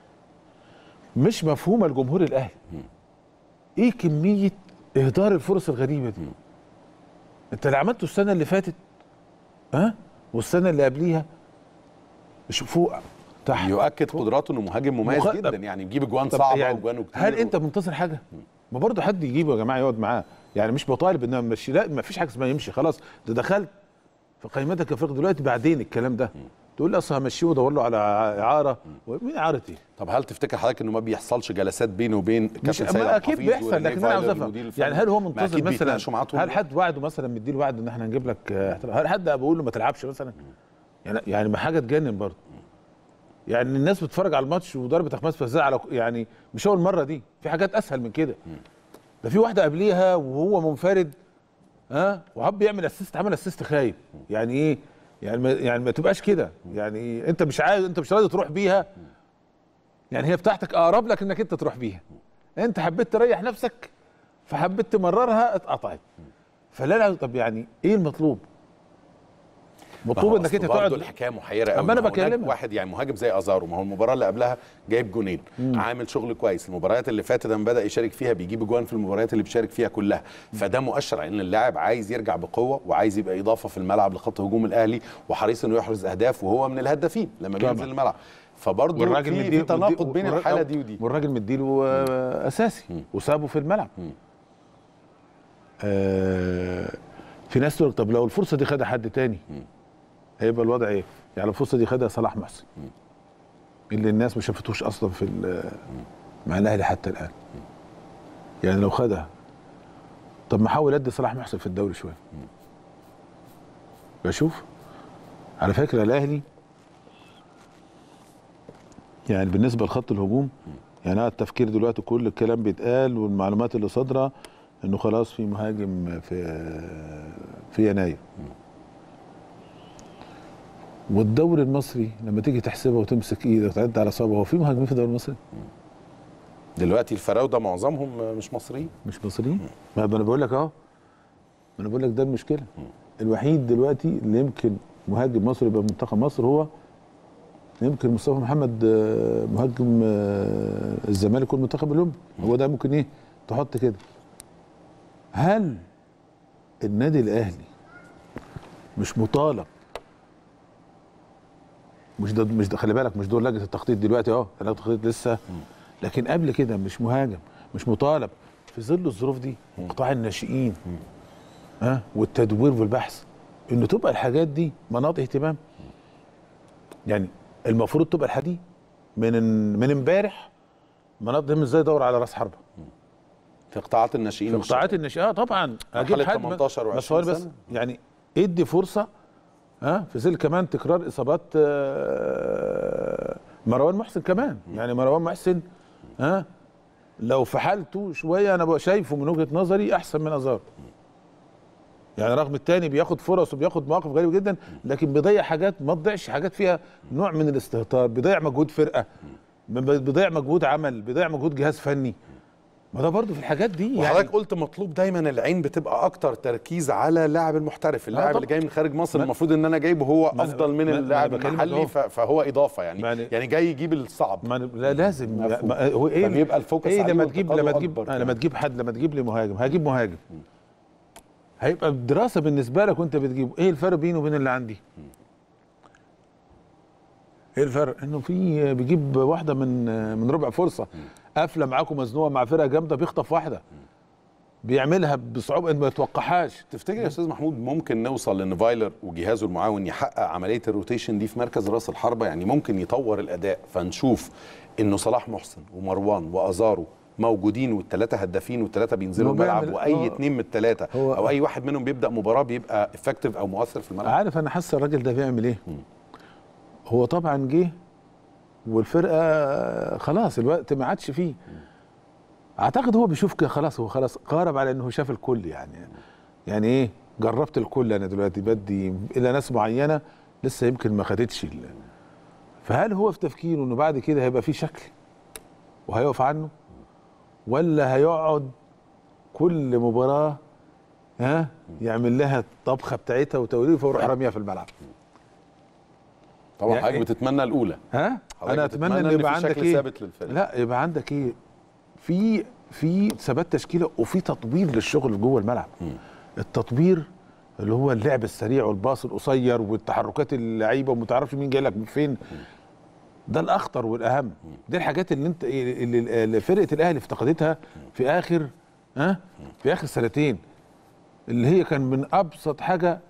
مش مفهومه لجمهور الاهلي ايه كميه اهدار الفرص الغريبه دي انت اللي عملته السنه اللي فاتت ها والسنه اللي قبليها شوف فوق تحت يؤكد قدراته انه مهاجم مميز مخ- جدا يعني بيجيب اجوان طب صعبه يعني واجوانه كتير هل انت منتظر حاجه؟ ما برضه حد يجيبه يا جماعه يقعد معاه يعني مش بطالب ان امشي لا ما فيش حاجه اسمها يمشي خلاص ده دخلت في قائمتك يا فريق دلوقتي بعدين الكلام ده تقول لي اصل همشيه وادور له على ع- اعاره مين اعاره ايه؟ طب هل تفتكر حضرتك انه ما بيحصلش جلسات بينه وبين كابتن مش سيد ما عبد اكيد الحفيظ بيحصل ورينيه لكن انا عاوز فايلر افهم المدير الفني؟ يعني هل هو ما منتظر أكيد مثلا بيتناقشوا معاه طول هل الوقت. حد وعده مثلا مديله وعد ان احنا هنجيب لك آه، احتراف؟ هل حد بقول له ما تلعبش مثلا؟ يعني يعني ما حاجه تجنن برضه يعني الناس بتتفرج على الماتش وضربت اخماس فزاع على يعني مش اول مره دي في حاجات اسهل من كده ده في واحده قبليها وهو منفرد ها وحب يعمل اسيست عمل اسيست خايب يعني ايه يعني ما يعني ما تبقاش كده يعني انت مش عايز انت مش راضي تروح بيها يعني هي بتاعتك اقرب لك انك انت تروح بيها انت حبيت تريح نفسك فحبيت تمررها اتقطعت فلا لا طب يعني ايه المطلوب مطلوب انك انت برضه تقعد الحكايه محيره قوي أما أنا ما هو هناك بكلمك. واحد يعني مهاجم زي ازارو ما هو المباراه اللي قبلها جايب جونين عامل شغل كويس المباريات اللي فاتت لما بدا يشارك فيها بيجيب جوان في المباريات اللي بيشارك فيها كلها فده مؤشر على ان اللاعب عايز يرجع بقوه وعايز يبقى اضافه في الملعب لخط هجوم الاهلي وحريص انه يحرز اهداف وهو من الهدافين لما طبعا. بينزل الملعب فبرضه في, في تناقض بين الحاله دي ودي والراجل مديله آه، اساسي وسابه في الملعب آه في ناس تقول طب لو الفرصه دي خدها حد تاني هيبقى الوضع ايه؟ يعني الفرصه دي خدها صلاح محسن اللي الناس ما شافتوش اصلا في ال- مع الاهلي حتى الان يعني لو خدها طب ما احاول ادي صلاح محسن في الدوري شويه بشوف على فكره الاهلي يعني بالنسبه لخط الهجوم يعني أنا التفكير دلوقتي كل الكلام بيتقال والمعلومات اللي صادره انه خلاص في مهاجم في في يناير والدوري المصري لما تيجي تحسبها وتمسك ايدك وتعد على صوابعه هو في مهاجمين في الدوري المصري دلوقتي الفراوده معظمهم مش مصريين مش مصريين ما انا بقول لك اهو ما انا بقول لك ده المشكله الوحيد دلوقتي اللي يمكن مهاجم مصري يبقى منتخب مصر هو يمكن مصطفى محمد آه، مهاجم آه، الزمالك والمنتخب الاولمبي هو ده ممكن ايه تحط كده هل النادي الاهلي مش مطالب مش ده مش ده خلي بالك مش دور لجنه التخطيط دلوقتي اه لجنه التخطيط لسه لكن قبل كده مش مهاجم مش مطالب في ظل الظروف دي قطاع الناشئين ها والتدوير والبحث انه تبقى الحاجات دي مناطق اهتمام يعني المفروض تبقى الحاجات دي من من امبارح مناطق مش ازاي ادور على راس حربه في قطاعات الناشئين في قطاعات الناشئين اه طبعا مرحلة 18 و بس هو 20 بس سنة. يعني ادي فرصه ها في ظل كمان تكرار اصابات آه، مروان محسن كمان يعني مروان محسن ها لو في حالته شويه انا بقى شايفه من وجهه نظري احسن من ازار يعني رغم التاني بياخد فرص وبياخد مواقف غريبه جدا لكن بيضيع حاجات ما تضيعش حاجات فيها نوع من الاستهتار بيضيع مجهود فرقه بيضيع مجهود عمل بيضيع مجهود جهاز فني ما ده برضه في الحاجات دي وحضرتك قلت مطلوب دايما العين بتبقى اكتر تركيز على اللاعب المحترف اللاعب طبعا. اللي جاي من خارج مصر ما- المفروض ان انا جايبه هو ما أنا- افضل من ما- ما اللاعب أنا بكلمك المحلي أهو. ف- فهو اضافه يعني ما أنا- يعني جاي يجيب الصعب ما أنا- لا لازم مفهوم. ما هو ايه فبيبقى الفوكس ايه عليه لما تجيب وانتقاده لما تجيب أكبر آه لما كمان. تجيب حد لما تجيب لي مهاجم هجيب مهاجم هيبقى دراسه بالنسبه لك وانت بتجيبه ايه الفرق بينه وبين اللي عندي ايه الفرق انه في بيجيب واحده من من ربع فرصه قافله معاكم مزنوقه مع فرقه جامده بيخطف واحده بيعملها بصعوبه انت ما تتوقعهاش تفتكر يا استاذ محمود ممكن نوصل لان فايلر وجهازه المعاون يحقق عمليه الروتيشن دي في مركز راس الحربه يعني ممكن يطور الاداء فنشوف انه صلاح محسن ومروان وازارو موجودين والثلاثه هدافين والثلاثه بينزلوا هو الملعب بيعمل- واي هو- اثنين من الثلاثه هو- او اي واحد منهم بيبدا مباراه بيبقى افكتيف او مؤثر في الملعب عارف انا حاسس الراجل ده بيعمل ايه هو طبعا جه والفرقه خلاص الوقت ما عادش فيه اعتقد هو بيشوف كده خلاص هو خلاص قارب على انه شاف الكل يعني يعني ايه جربت الكل انا دلوقتي بدي الى ناس معينه لسه يمكن ما خدتش ال- فهل هو في تفكيره انه بعد كده هيبقى في شكل وهيقف عنه ولا هيقعد كل مباراه ها يعمل لها الطبخه بتاعتها وتوليفه ويروح راميها في الملعب طبعا يعني حضرتك إيه؟ بتتمنى الاولى ها حضرتك انا بتتمنى اتمنى ان إن يبقى في عندك شكل ايه ثابت للفريق. لا يبقى عندك ايه في في ثبات تشكيله وفي تطوير للشغل جوه الملعب التطوير اللي هو اللعب السريع والباص القصير والتحركات اللعيبه وما تعرفش مين جاي لك من فين ده الاخطر والاهم دي الحاجات اللي انت اللي اللي فرقه الاهلي افتقدتها في اخر ها في اخر سنتين اللي هي كان من ابسط حاجه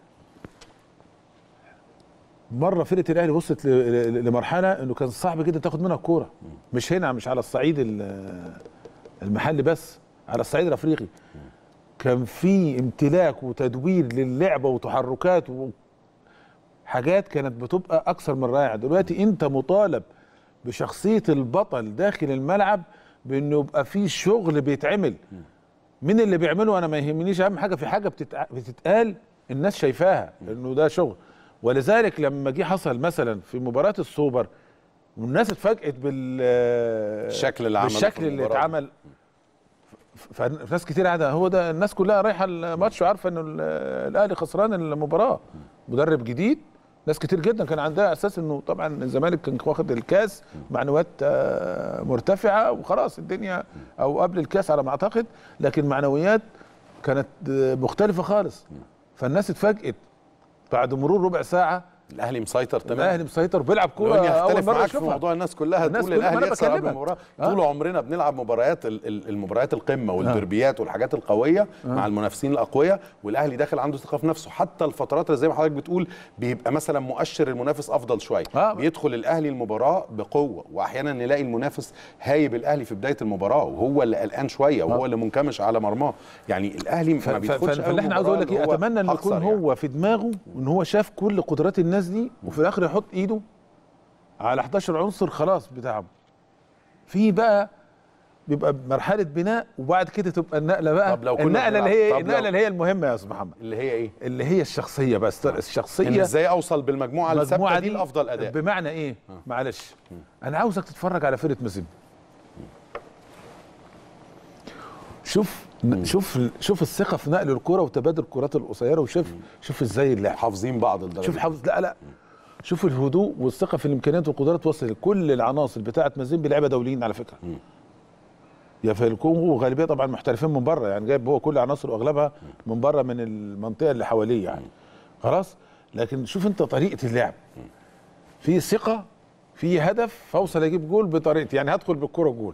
مره فرقه الاهلي وصلت ل- ل- لمرحله انه كان صعب جدا تاخد منها الكوره مش هنا مش على الصعيد ال- المحلي بس على الصعيد الافريقي كان في امتلاك وتدوير للعبه وتحركات وحاجات كانت بتبقى اكثر من رائعه دلوقتي انت مطالب بشخصيه البطل داخل الملعب بانه يبقى في شغل بيتعمل مين اللي بيعمله انا ما يهمنيش اهم حاجه في حاجه بتتع... بتتقال الناس شايفاها انه ده شغل ولذلك لما جه حصل مثلا في مباراه السوبر والناس اتفاجئت بال الشكل اللي عمله في بالشكل اللي المباراة دي. اتعمل ف- فناس كتير قاعده هو ده الناس كلها رايحه الماتش وعارفه انه ال- الاهلي خسران المباراه مدرب جديد ناس كتير جدا كان عندها اساس انه طبعا الزمالك كان واخد الكاس معنويات آه، مرتفعه وخلاص الدنيا او قبل الكاس على ما اعتقد لكن معنويات كانت آه، مختلفه خالص فالناس اتفاجئت بعد مرور ربع ساعه الاهلي مسيطر تماما الاهلي مسيطر بيلعب لو كوره اني اول اختلف مره معاك في اشوفها موضوع الناس كلها الناس تقول كلها- ما الاهلي أنا يكسب قبل بكلمك. المباراه آه. طول عمرنا بنلعب مباريات ال- ال- المباريات القمه والدربيات والحاجات القويه مع المنافسين الاقوياء والاهلي داخل عنده ثقه في نفسه حتى الفترات اللي زي ما حضرتك بتقول بيبقى مثلا مؤشر المنافس افضل شويه آه. بيدخل الاهلي المباراه بقوه واحيانا نلاقي المنافس هايب الاهلي في بدايه المباراه وهو اللي قلقان شويه وهو اللي منكمش على مرماه يعني الاهلي ف- ما ف- بيدخلش ف- أوي فاللي احنا عاوز اقول لك المباراة ايه اللي هو اتمنى ان يكون هخسر يعني. هو في دماغه ان هو شاف كل قدرات الناس دي وفي الاخر يحط ايده على 11 عنصر خلاص بتاعه في بقى بيبقى مرحله بناء وبعد كده تبقى النقله بقى طب لو كنا النقله اللي بنلعب- هي طب لو- النقله اللي هي المهمه يا استاذ محمد اللي هي ايه؟ اللي هي الشخصيه بس ان الشخصيه ازاي اوصل بالمجموعه الثابته المجموعه دي لافضل اداء بمعنى ايه معلش انا عاوزك تتفرج على فرقه مازيمبي شوف شوف شوف الثقه في نقل الكره وتبادل الكرات القصيره وشوف شوف ازاي اللعب حافظين بعض الدرجات شوف حافظ لا لا شوف الهدوء والثقه في الامكانيات والقدرات توصل كل العناصر بتاعه مازيمبي لعيبه دوليين على فكره يا في الكونغو وغالبيه طبعا محترفين من بره يعني جايب هو كل عناصر واغلبها من بره من المنطقه اللي حواليه يعني خلاص لكن شوف انت طريقه اللعب في ثقه في هدف فاوصل اجيب جول بطريقتي يعني هدخل بالكره جول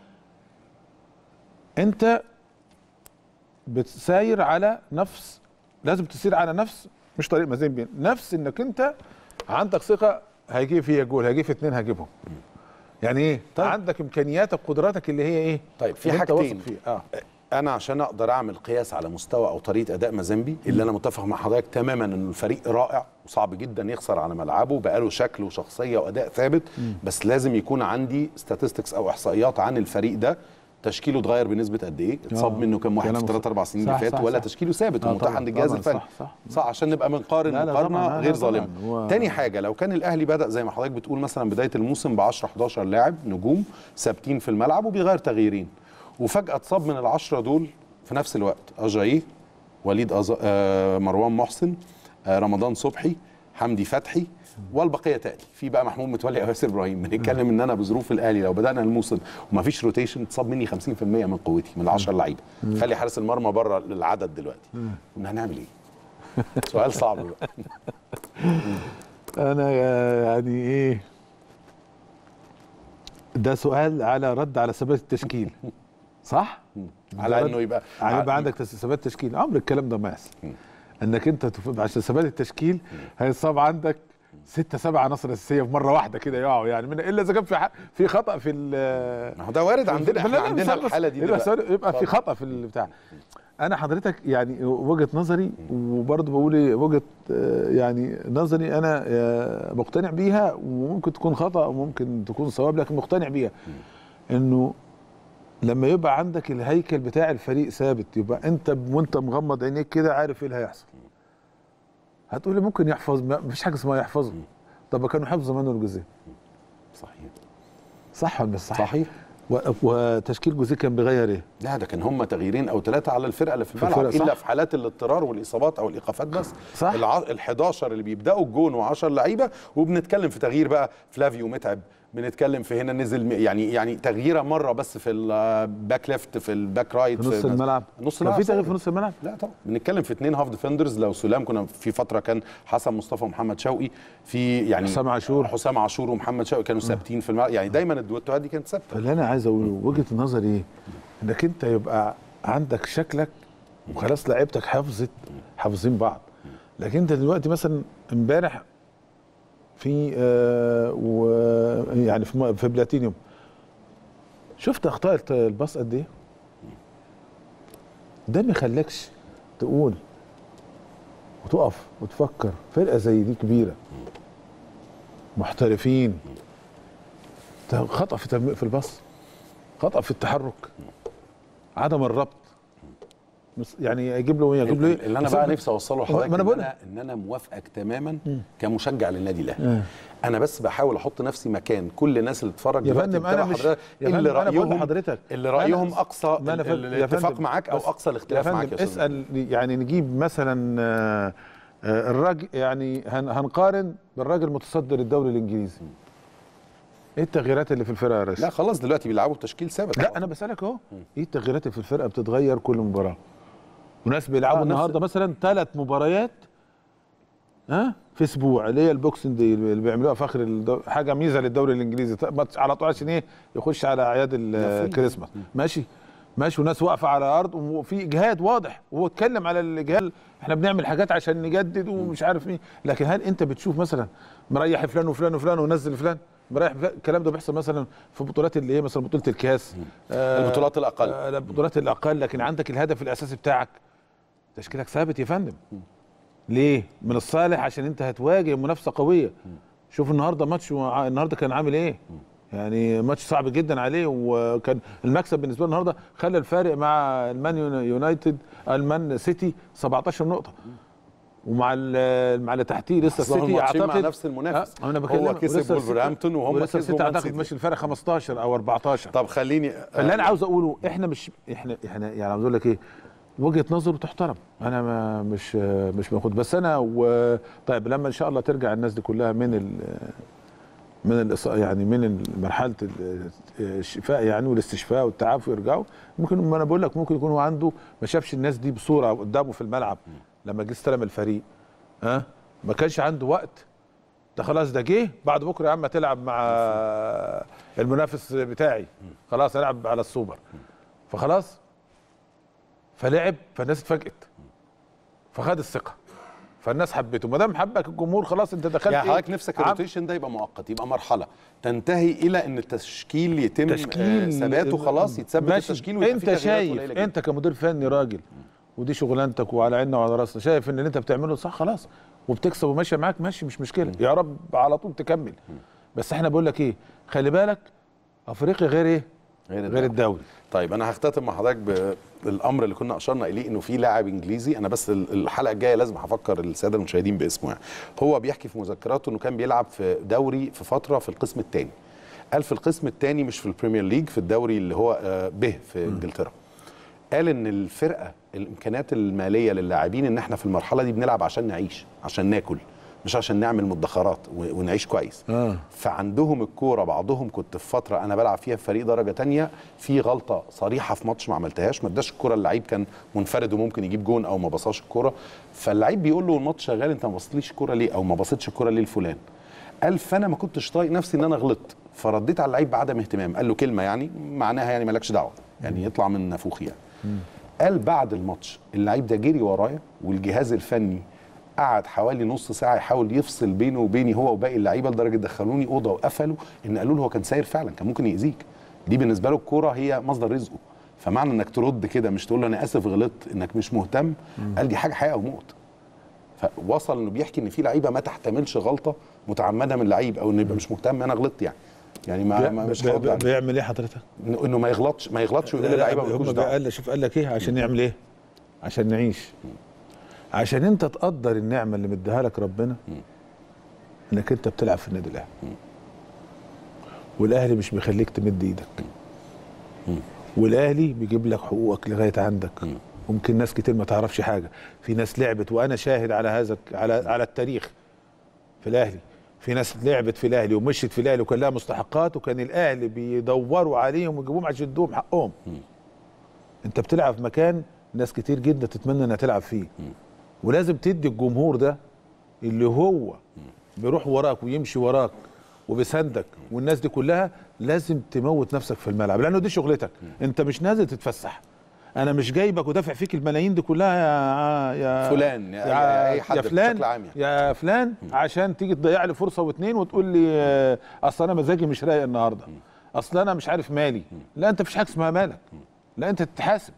انت بتساير على نفس لازم تسير على نفس مش طريق مازيمبي نفس انك انت عندك ثقه هيجيب فيها جول هيجيب في اتنين هجيبهم يعني ايه طيب. عندك امكانياتك قدراتك اللي هي ايه طيب في اللي انت واثق حاجتين فيها. اه انا عشان اقدر اعمل قياس على مستوى او طريقه اداء مازيمبي اللي انا متفق مع حضرتك تماما انه الفريق رائع وصعب جدا يخسر على ملعبه بقى له شكل وشخصيه واداء ثابت بس لازم يكون عندي statistics او احصائيات عن الفريق ده تشكيله اتغير بنسبه قد ايه؟ اتصاب آه. منه كام واحد في كلام ثلاث صح. اربع سنين صح، اللي فاتوا صح، ولا صح. تشكيله ثابت آه، ومتاح طبعاً، عند الجهاز طبعاً، الفني صح، صح. صح عشان نبقى بنقارن لا، لا، مقارنه طبعاً، لا، لا، غير طبعاً. ظالمه هو- تاني حاجه لو كان الاهلي بدا زي ما حضرتك بتقول مثلا بدايه الموسم ب 10 11 لاعب نجوم ثابتين في الملعب وبيغير تغييرين وفجاه اتصاب من العشره دول في نفس الوقت اجاييه وليد أز... آه مروان محسن آه رمضان صبحي حمدي فتحي والبقيه تاتي في بقى محمود متولي او ياسر ابراهيم بنتكلم ان انا بظروف الاهلي لو بدانا الموسم ومفيش روتيشن اتصاب مني 50% من قوتي من ال 10 لعيبه خلي حارس المرمى بره العدد دلوقتي كنا هنعمل ايه؟ سؤال صعب بقى انا يعني ايه ده سؤال على رد على ثبات التشكيل صح على انه يبقى على يبقى عندك ثبات تشكيل عمر الكلام ده ما يحصل انك انت تف... عشان ثبات التشكيل هيصاب عندك ستة سبعة عناصر اساسيه في مره واحده كده يقعوا يعني من الا اذا كان في ح... في خطا في ال ما هو ده وارد عندنا احنا عندنا الحاله دي يبقى, يبقى في خطا في البتاع انا حضرتك يعني وجهه نظري وبرضه بقول وجهه يعني نظري انا مقتنع بيها وممكن تكون خطا وممكن تكون صواب لكن مقتنع بيها انه لما يبقى عندك الهيكل بتاع الفريق ثابت يبقى انت وانت مغمض عينيك كده عارف ايه اللي هيحصل هتقول لي ممكن يحفظ ما فيش حاجه اسمها يحفظه طب كانوا حفظوا مانويل جوزيه صحيح صح ولا مش صح؟ صحيح وتشكيل جوزيه كان بيغير ايه؟ لا ده كان هم تغييرين او ثلاثه على الفرقه اللي في الملعب الا في حالات الاضطرار والاصابات او الايقافات بس صح ال 11 اللي بيبداوا الجون و10 لعيبه وبنتكلم في تغيير بقى فلافيو متعب بنتكلم في هنا نزل يعني يعني تغييره مره بس في الباك ليفت في الباك رايت في نص الملعب نص الملعب في تغيير في نص الملعب لا طبعا بنتكلم في اثنين هاف ديفندرز لو سلام كنا في فتره كان حسن مصطفى ومحمد شوقي في يعني حسام عاشور حسام عاشور ومحمد شوقي كانوا ثابتين في الملعب يعني دايما الدويتوهات دي كانت ثابته فاللي انا عايز اقوله وجهه نظري ايه؟ انك انت يبقى عندك شكلك وخلاص لعيبتك حفظت حافظين بعض لكن انت دلوقتي مثلا امبارح في آه و يعني في, في بلاتينيوم شفت اخطاء الباص قد ايه؟ ده ما يخليكش تقول وتقف وتفكر فرقه زي دي كبيره محترفين خطا في في الباص خطا في التحرك عدم الربط يعني يجيب له ايه يجيب له ايه اللي انا بقى نفسي اوصله لحضرتك ما انا بقول ان انا ان انا موافقك تماما كمشجع للنادي الاهلي انا بس بحاول احط نفسي مكان كل الناس اللي بتتفرج يا فندم انا مش اللي رايهم حضرتك اللي رايهم اقصى الاتفاق معاك او اقصى الاختلاف معاك يا اسال يعني نجيب مثلا الراجل يعني هنقارن بالراجل المتصدر الدوري الانجليزي ايه التغييرات اللي في الفرقه يا ريس؟ لا خلاص دلوقتي بيلعبوا بتشكيل ثابت لا انا بسالك اهو ايه التغييرات اللي في الفرقه بتتغير كل مباراه وناس بيلعبوا آه النهارده مثلا ثلاث مباريات ها في اسبوع اللي هي البوكسنج دي اللي بيعملوها في اخر الدو... حاجه ميزه للدوري الانجليزي على طول عشان ايه يخش على اعياد الكريسماس ماشي ماشي وناس واقفه على الارض وفي اجهاد واضح وهو اتكلم على الاجهاد احنا بنعمل حاجات عشان نجدد ومش عارف مين لكن هل انت بتشوف مثلا مريح فلان وفلان وفلان ونزل فلان مريح الكلام ده بيحصل مثلا في بطولات اللي هي مثلا بطوله الكاس آه البطولات الاقل آه البطولات الاقل لكن عندك الهدف الاساسي بتاعك تشكيلك ثابت يا فندم ليه من الصالح عشان انت هتواجه منافسه قويه شوف النهارده ماتش النهارده كان عامل ايه يعني ماتش صعب جدا عليه وكان المكسب بالنسبه له النهارده خلى الفارق مع المان يونايتد المان سيتي 17 نقطه ومع مع اللي تحتيه لسه السيتي اعتقد مع نفس المنافس أه انا بكلم هو كسب ولفرهامبتون وهم لسه السيتي اعتقد ماشي الفرق 15 او 14 طب خليني فاللي انا عاوز اقوله احنا مش احنا احنا يعني عاوز اقول لك ايه وجهه نظر تحترم انا ما مش مش باخد بس انا و... طيب لما ان شاء الله ترجع الناس دي كلها من ال... من الإص... يعني من مرحله الشفاء يعني والاستشفاء والتعافي ويرجعوا ممكن ما انا بقول لك ممكن يكون هو عنده ما شافش الناس دي بصوره قدامه في الملعب لما جه استلم الفريق ها أه؟ ما كانش عنده وقت ده خلاص ده جه بعد بكره يا عم تلعب مع المنافس بتاعي خلاص العب على السوبر فخلاص فلعب فالناس اتفاجئت فخد الثقه فالناس حبته ما دام حبك الجمهور خلاص انت دخلت يعني حضرتك نفسك الروتيشن ده يبقى مؤقت يبقى مرحله تنتهي الى ان التشكيل يتم تشكيل ثباته خلاص يتثبت التشكيل ويبقى انت شايف انت كمدير فني راجل ودي شغلانتك وعلى عيننا وعلى راسنا شايف ان اللي انت بتعمله صح خلاص وبتكسب وماشيه معاك ماشي مش مشكله يا رب على طول تكمل بس احنا بقول لك ايه خلي بالك افريقيا غير ايه غير الدوري, غير الدوري. طيب انا هختتم مع حضرتك بالامر اللي كنا اشرنا اليه انه في لاعب انجليزي انا بس الحلقه الجايه لازم هفكر الساده المشاهدين باسمه يعني هو بيحكي في مذكراته انه كان بيلعب في دوري في فتره في القسم الثاني قال في القسم الثاني مش في البريمير ليج في الدوري اللي هو به في انجلترا قال ان الفرقه الامكانيات الماليه للاعبين ان احنا في المرحله دي بنلعب عشان نعيش عشان ناكل مش عشان نعمل مدخرات ونعيش كويس آه. فعندهم الكوره بعضهم كنت في فتره انا بلعب فيها في فريق درجه تانية في غلطه صريحه في ماتش ما عملتهاش ما اداش الكوره اللعيب كان منفرد وممكن يجيب جون او ما بصاش الكوره فاللعيب بيقول له الماتش شغال انت ما بصيتليش الكوره ليه او ما بصيتش الكوره ليه لفلان قال فانا ما كنتش طايق نفسي ان انا غلطت فرديت على اللعيب بعدم اهتمام قال له كلمه يعني معناها يعني مالكش دعوه يعني يطلع من نافوخي يعني قال بعد الماتش اللعيب ده جري ورايا والجهاز الفني قعد حوالي نص ساعه يحاول يفصل بينه وبيني هو وباقي اللعيبه لدرجه دخلوني اوضه وقفلوا ان قالوا له هو كان ساير فعلا كان ممكن يأذيك دي بالنسبه له الكوره هي مصدر رزقه فمعنى انك ترد كده مش تقول له انا اسف غلطت انك مش مهتم قال دي حاجه حياه وموت فوصل انه بيحكي ان في لعيبه ما تحتملش غلطه متعمده من لعيب او انه يبقى مش مهتم انا غلطت يعني يعني ما, ما مش بي- هرد بي- عليه. بيعمل ايه حضرتك؟ انه إنه ما يغلطش ما يغلطش ويقول للعيبه ما هم لكوش دعوه قال شوف قال لك ايه عشان يعمل ايه؟ عشان نعيش عشان انت تقدر النعمه اللي مديها لك ربنا انك انت بتلعب في النادي الاهلي والاهلي مش بيخليك تمد ايدك والاهلي بيجيب لك حقوقك لغايه عندك ممكن ناس كتير ما تعرفش حاجه في ناس لعبت وانا شاهد على هذا على على التاريخ في الاهلي في ناس لعبت في الاهلي ومشيت في الاهلي وكان لها مستحقات وكان الاهلي بيدوروا عليهم ويجيبوهم عشان يدوهم حقهم انت بتلعب في مكان ناس كتير جدا تتمنى انها تلعب فيه ولازم تدي الجمهور ده اللي هو بيروح وراك ويمشي وراك وبيساندك والناس دي كلها لازم تموت نفسك في الملعب لانه دي شغلتك انت مش نازل تتفسح انا مش جايبك ودافع فيك الملايين دي كلها يا يا فلان، يا- يا, يا أي حد يا فلان بشكل عام يعني. يا فلان عشان تيجي تضيع لي فرصه واثنين وتقول لي آه، اصل انا مزاجي مش رايق النهارده اصل انا مش عارف مالي لا انت مفيش حاجه اسمها مالك لا انت تتحاسب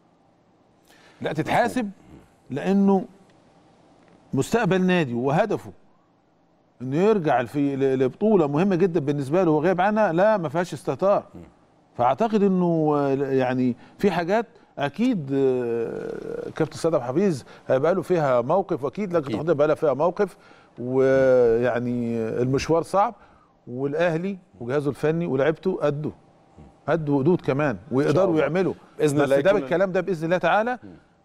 لا تتحاسب لانه مستقبل نادي وهدفه انه يرجع في ل- لبطوله مهمه جدا بالنسبه له وهو غايب عنها لا ما فيهاش استهتار فاعتقد انه آه، يعني في حاجات اكيد آه، كابتن سيد عبد الحفيظ هيبقى له فيها موقف واكيد لكن أكيد. هيبقى لها فيها موقف ويعني المشوار صعب والاهلي وجهازه الفني ولعبته قدوا قدوا ودود كمان ويقدروا الله. يعملوا بإذن بس الله ده يكون- بالكلام ده باذن الله تعالى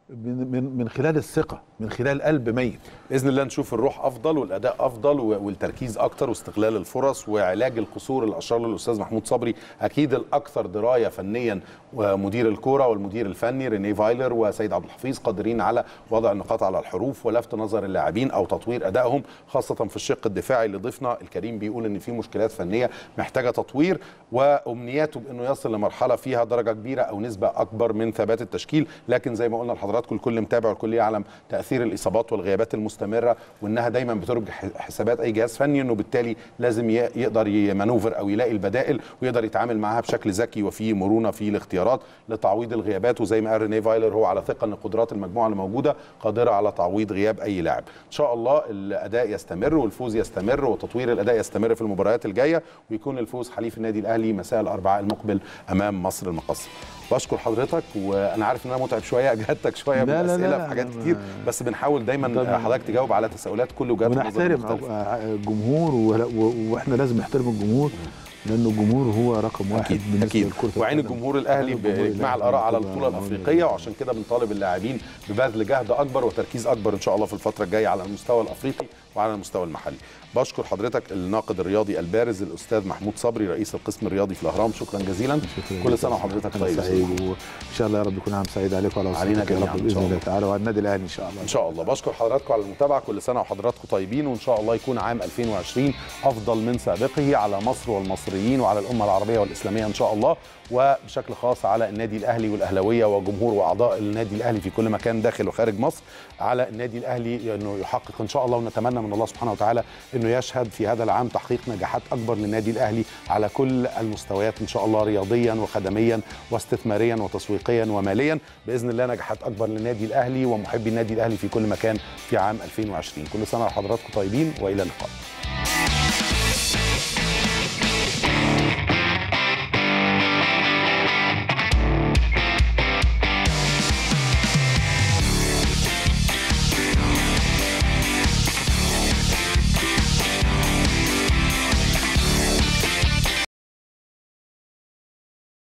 من من من خلال الثقه من خلال قلب ميت باذن الله نشوف الروح افضل والاداء افضل و- والتركيز اكتر واستغلال الفرص وعلاج القصور اللي اشار له الاستاذ محمود صبري اكيد الاكثر درايه فنيا ومدير الكوره والمدير الفني ريني فايلر وسيد عبد الحفيظ قادرين على وضع النقاط على الحروف ولفت نظر اللاعبين او تطوير ادائهم خاصه في الشق الدفاعي اللي ضيفنا الكريم بيقول ان في مشكلات فنيه محتاجه تطوير وامنياته بانه يصل لمرحله فيها درجه كبيره او نسبه اكبر من ثبات التشكيل لكن زي ما قلنا لحضراتكم الكل متابع والكل يعلم تاثير الاصابات والغيابات المستمره وانها دايما بترجع ح- حسابات اي جهاز فني انه بالتالي لازم ي- يقدر يمانوفر او يلاقي البدائل ويقدر يتعامل معاها بشكل ذكي وفي مرونه في الاختيارات لتعويض الغيابات وزي ما قال ريني فايلر هو على ثقه ان قدرات المجموعه اللي موجوده قادره على تعويض غياب اي لاعب ان شاء الله الاداء يستمر والفوز يستمر وتطوير الاداء يستمر في المباريات الجايه ويكون الفوز حليف النادي الاهلي مساء الاربعاء المقبل امام مصر المقصه بشكر حضرتك وانا عارف ان انا متعب شويه اجهدتك شويه لا، لا، بالاسئله لا، في لا، حاجات لا، كتير ما- بس بنحاول دايما ده- حضرتك تجاوب على تساؤلات كل وجهات النظر ونحترم المختلفه الجمهور ولا- و- واحنا لازم نحترم الجمهور لانه الجمهور هو رقم واحد اكيد بالنسبه اكيد لكره وعين القدم. الجمهور الاهلي وعين الجمهور باجماع الأهلي الاراء على طبعاً البطوله مهم الافريقيه جداً. وعشان كده بنطالب اللاعبين ببذل جهد اكبر وتركيز اكبر ان شاء الله في الفتره الجايه على المستوى الافريقي وعلى المستوى المحلي بشكر حضرتك الناقد الرياضي البارز الاستاذ محمود صبري رئيس القسم الرياضي في الاهرام شكرا جزيلا شكراً كل جداً. سنه وحضرتك أنا طيب يا سعيد أستاذ. وان شاء الله يا رب يكون عام سعيد عليكم وعلى علينا أسرتك يا جميعاً رب إن شاء باذن الله الله. تعالى وعلى النادي الاهلي ان شاء الله ان شاء الله بشكر حضراتكم على المتابعه كل سنه وحضراتكم طيبين وان شاء الله يكون عام 2020 افضل من سابقه على مصر والمصريين وعلى الامه العربيه والاسلاميه ان شاء الله وبشكل خاص على النادي الاهلي والاهلاويه وجمهور واعضاء النادي الاهلي في كل مكان داخل وخارج مصر على النادي الاهلي انه يحقق ان شاء الله ونتمنى من الله سبحانه وتعالى انه يشهد في هذا العام تحقيق نجاحات اكبر للنادي الاهلي على كل المستويات ان شاء الله رياضيا وخدميا واستثماريا وتسويقيا وماليا باذن الله نجاحات اكبر للنادي الاهلي ومحبي النادي الاهلي في كل مكان في عام 2020 كل سنه وحضراتكم طيبين والى اللقاء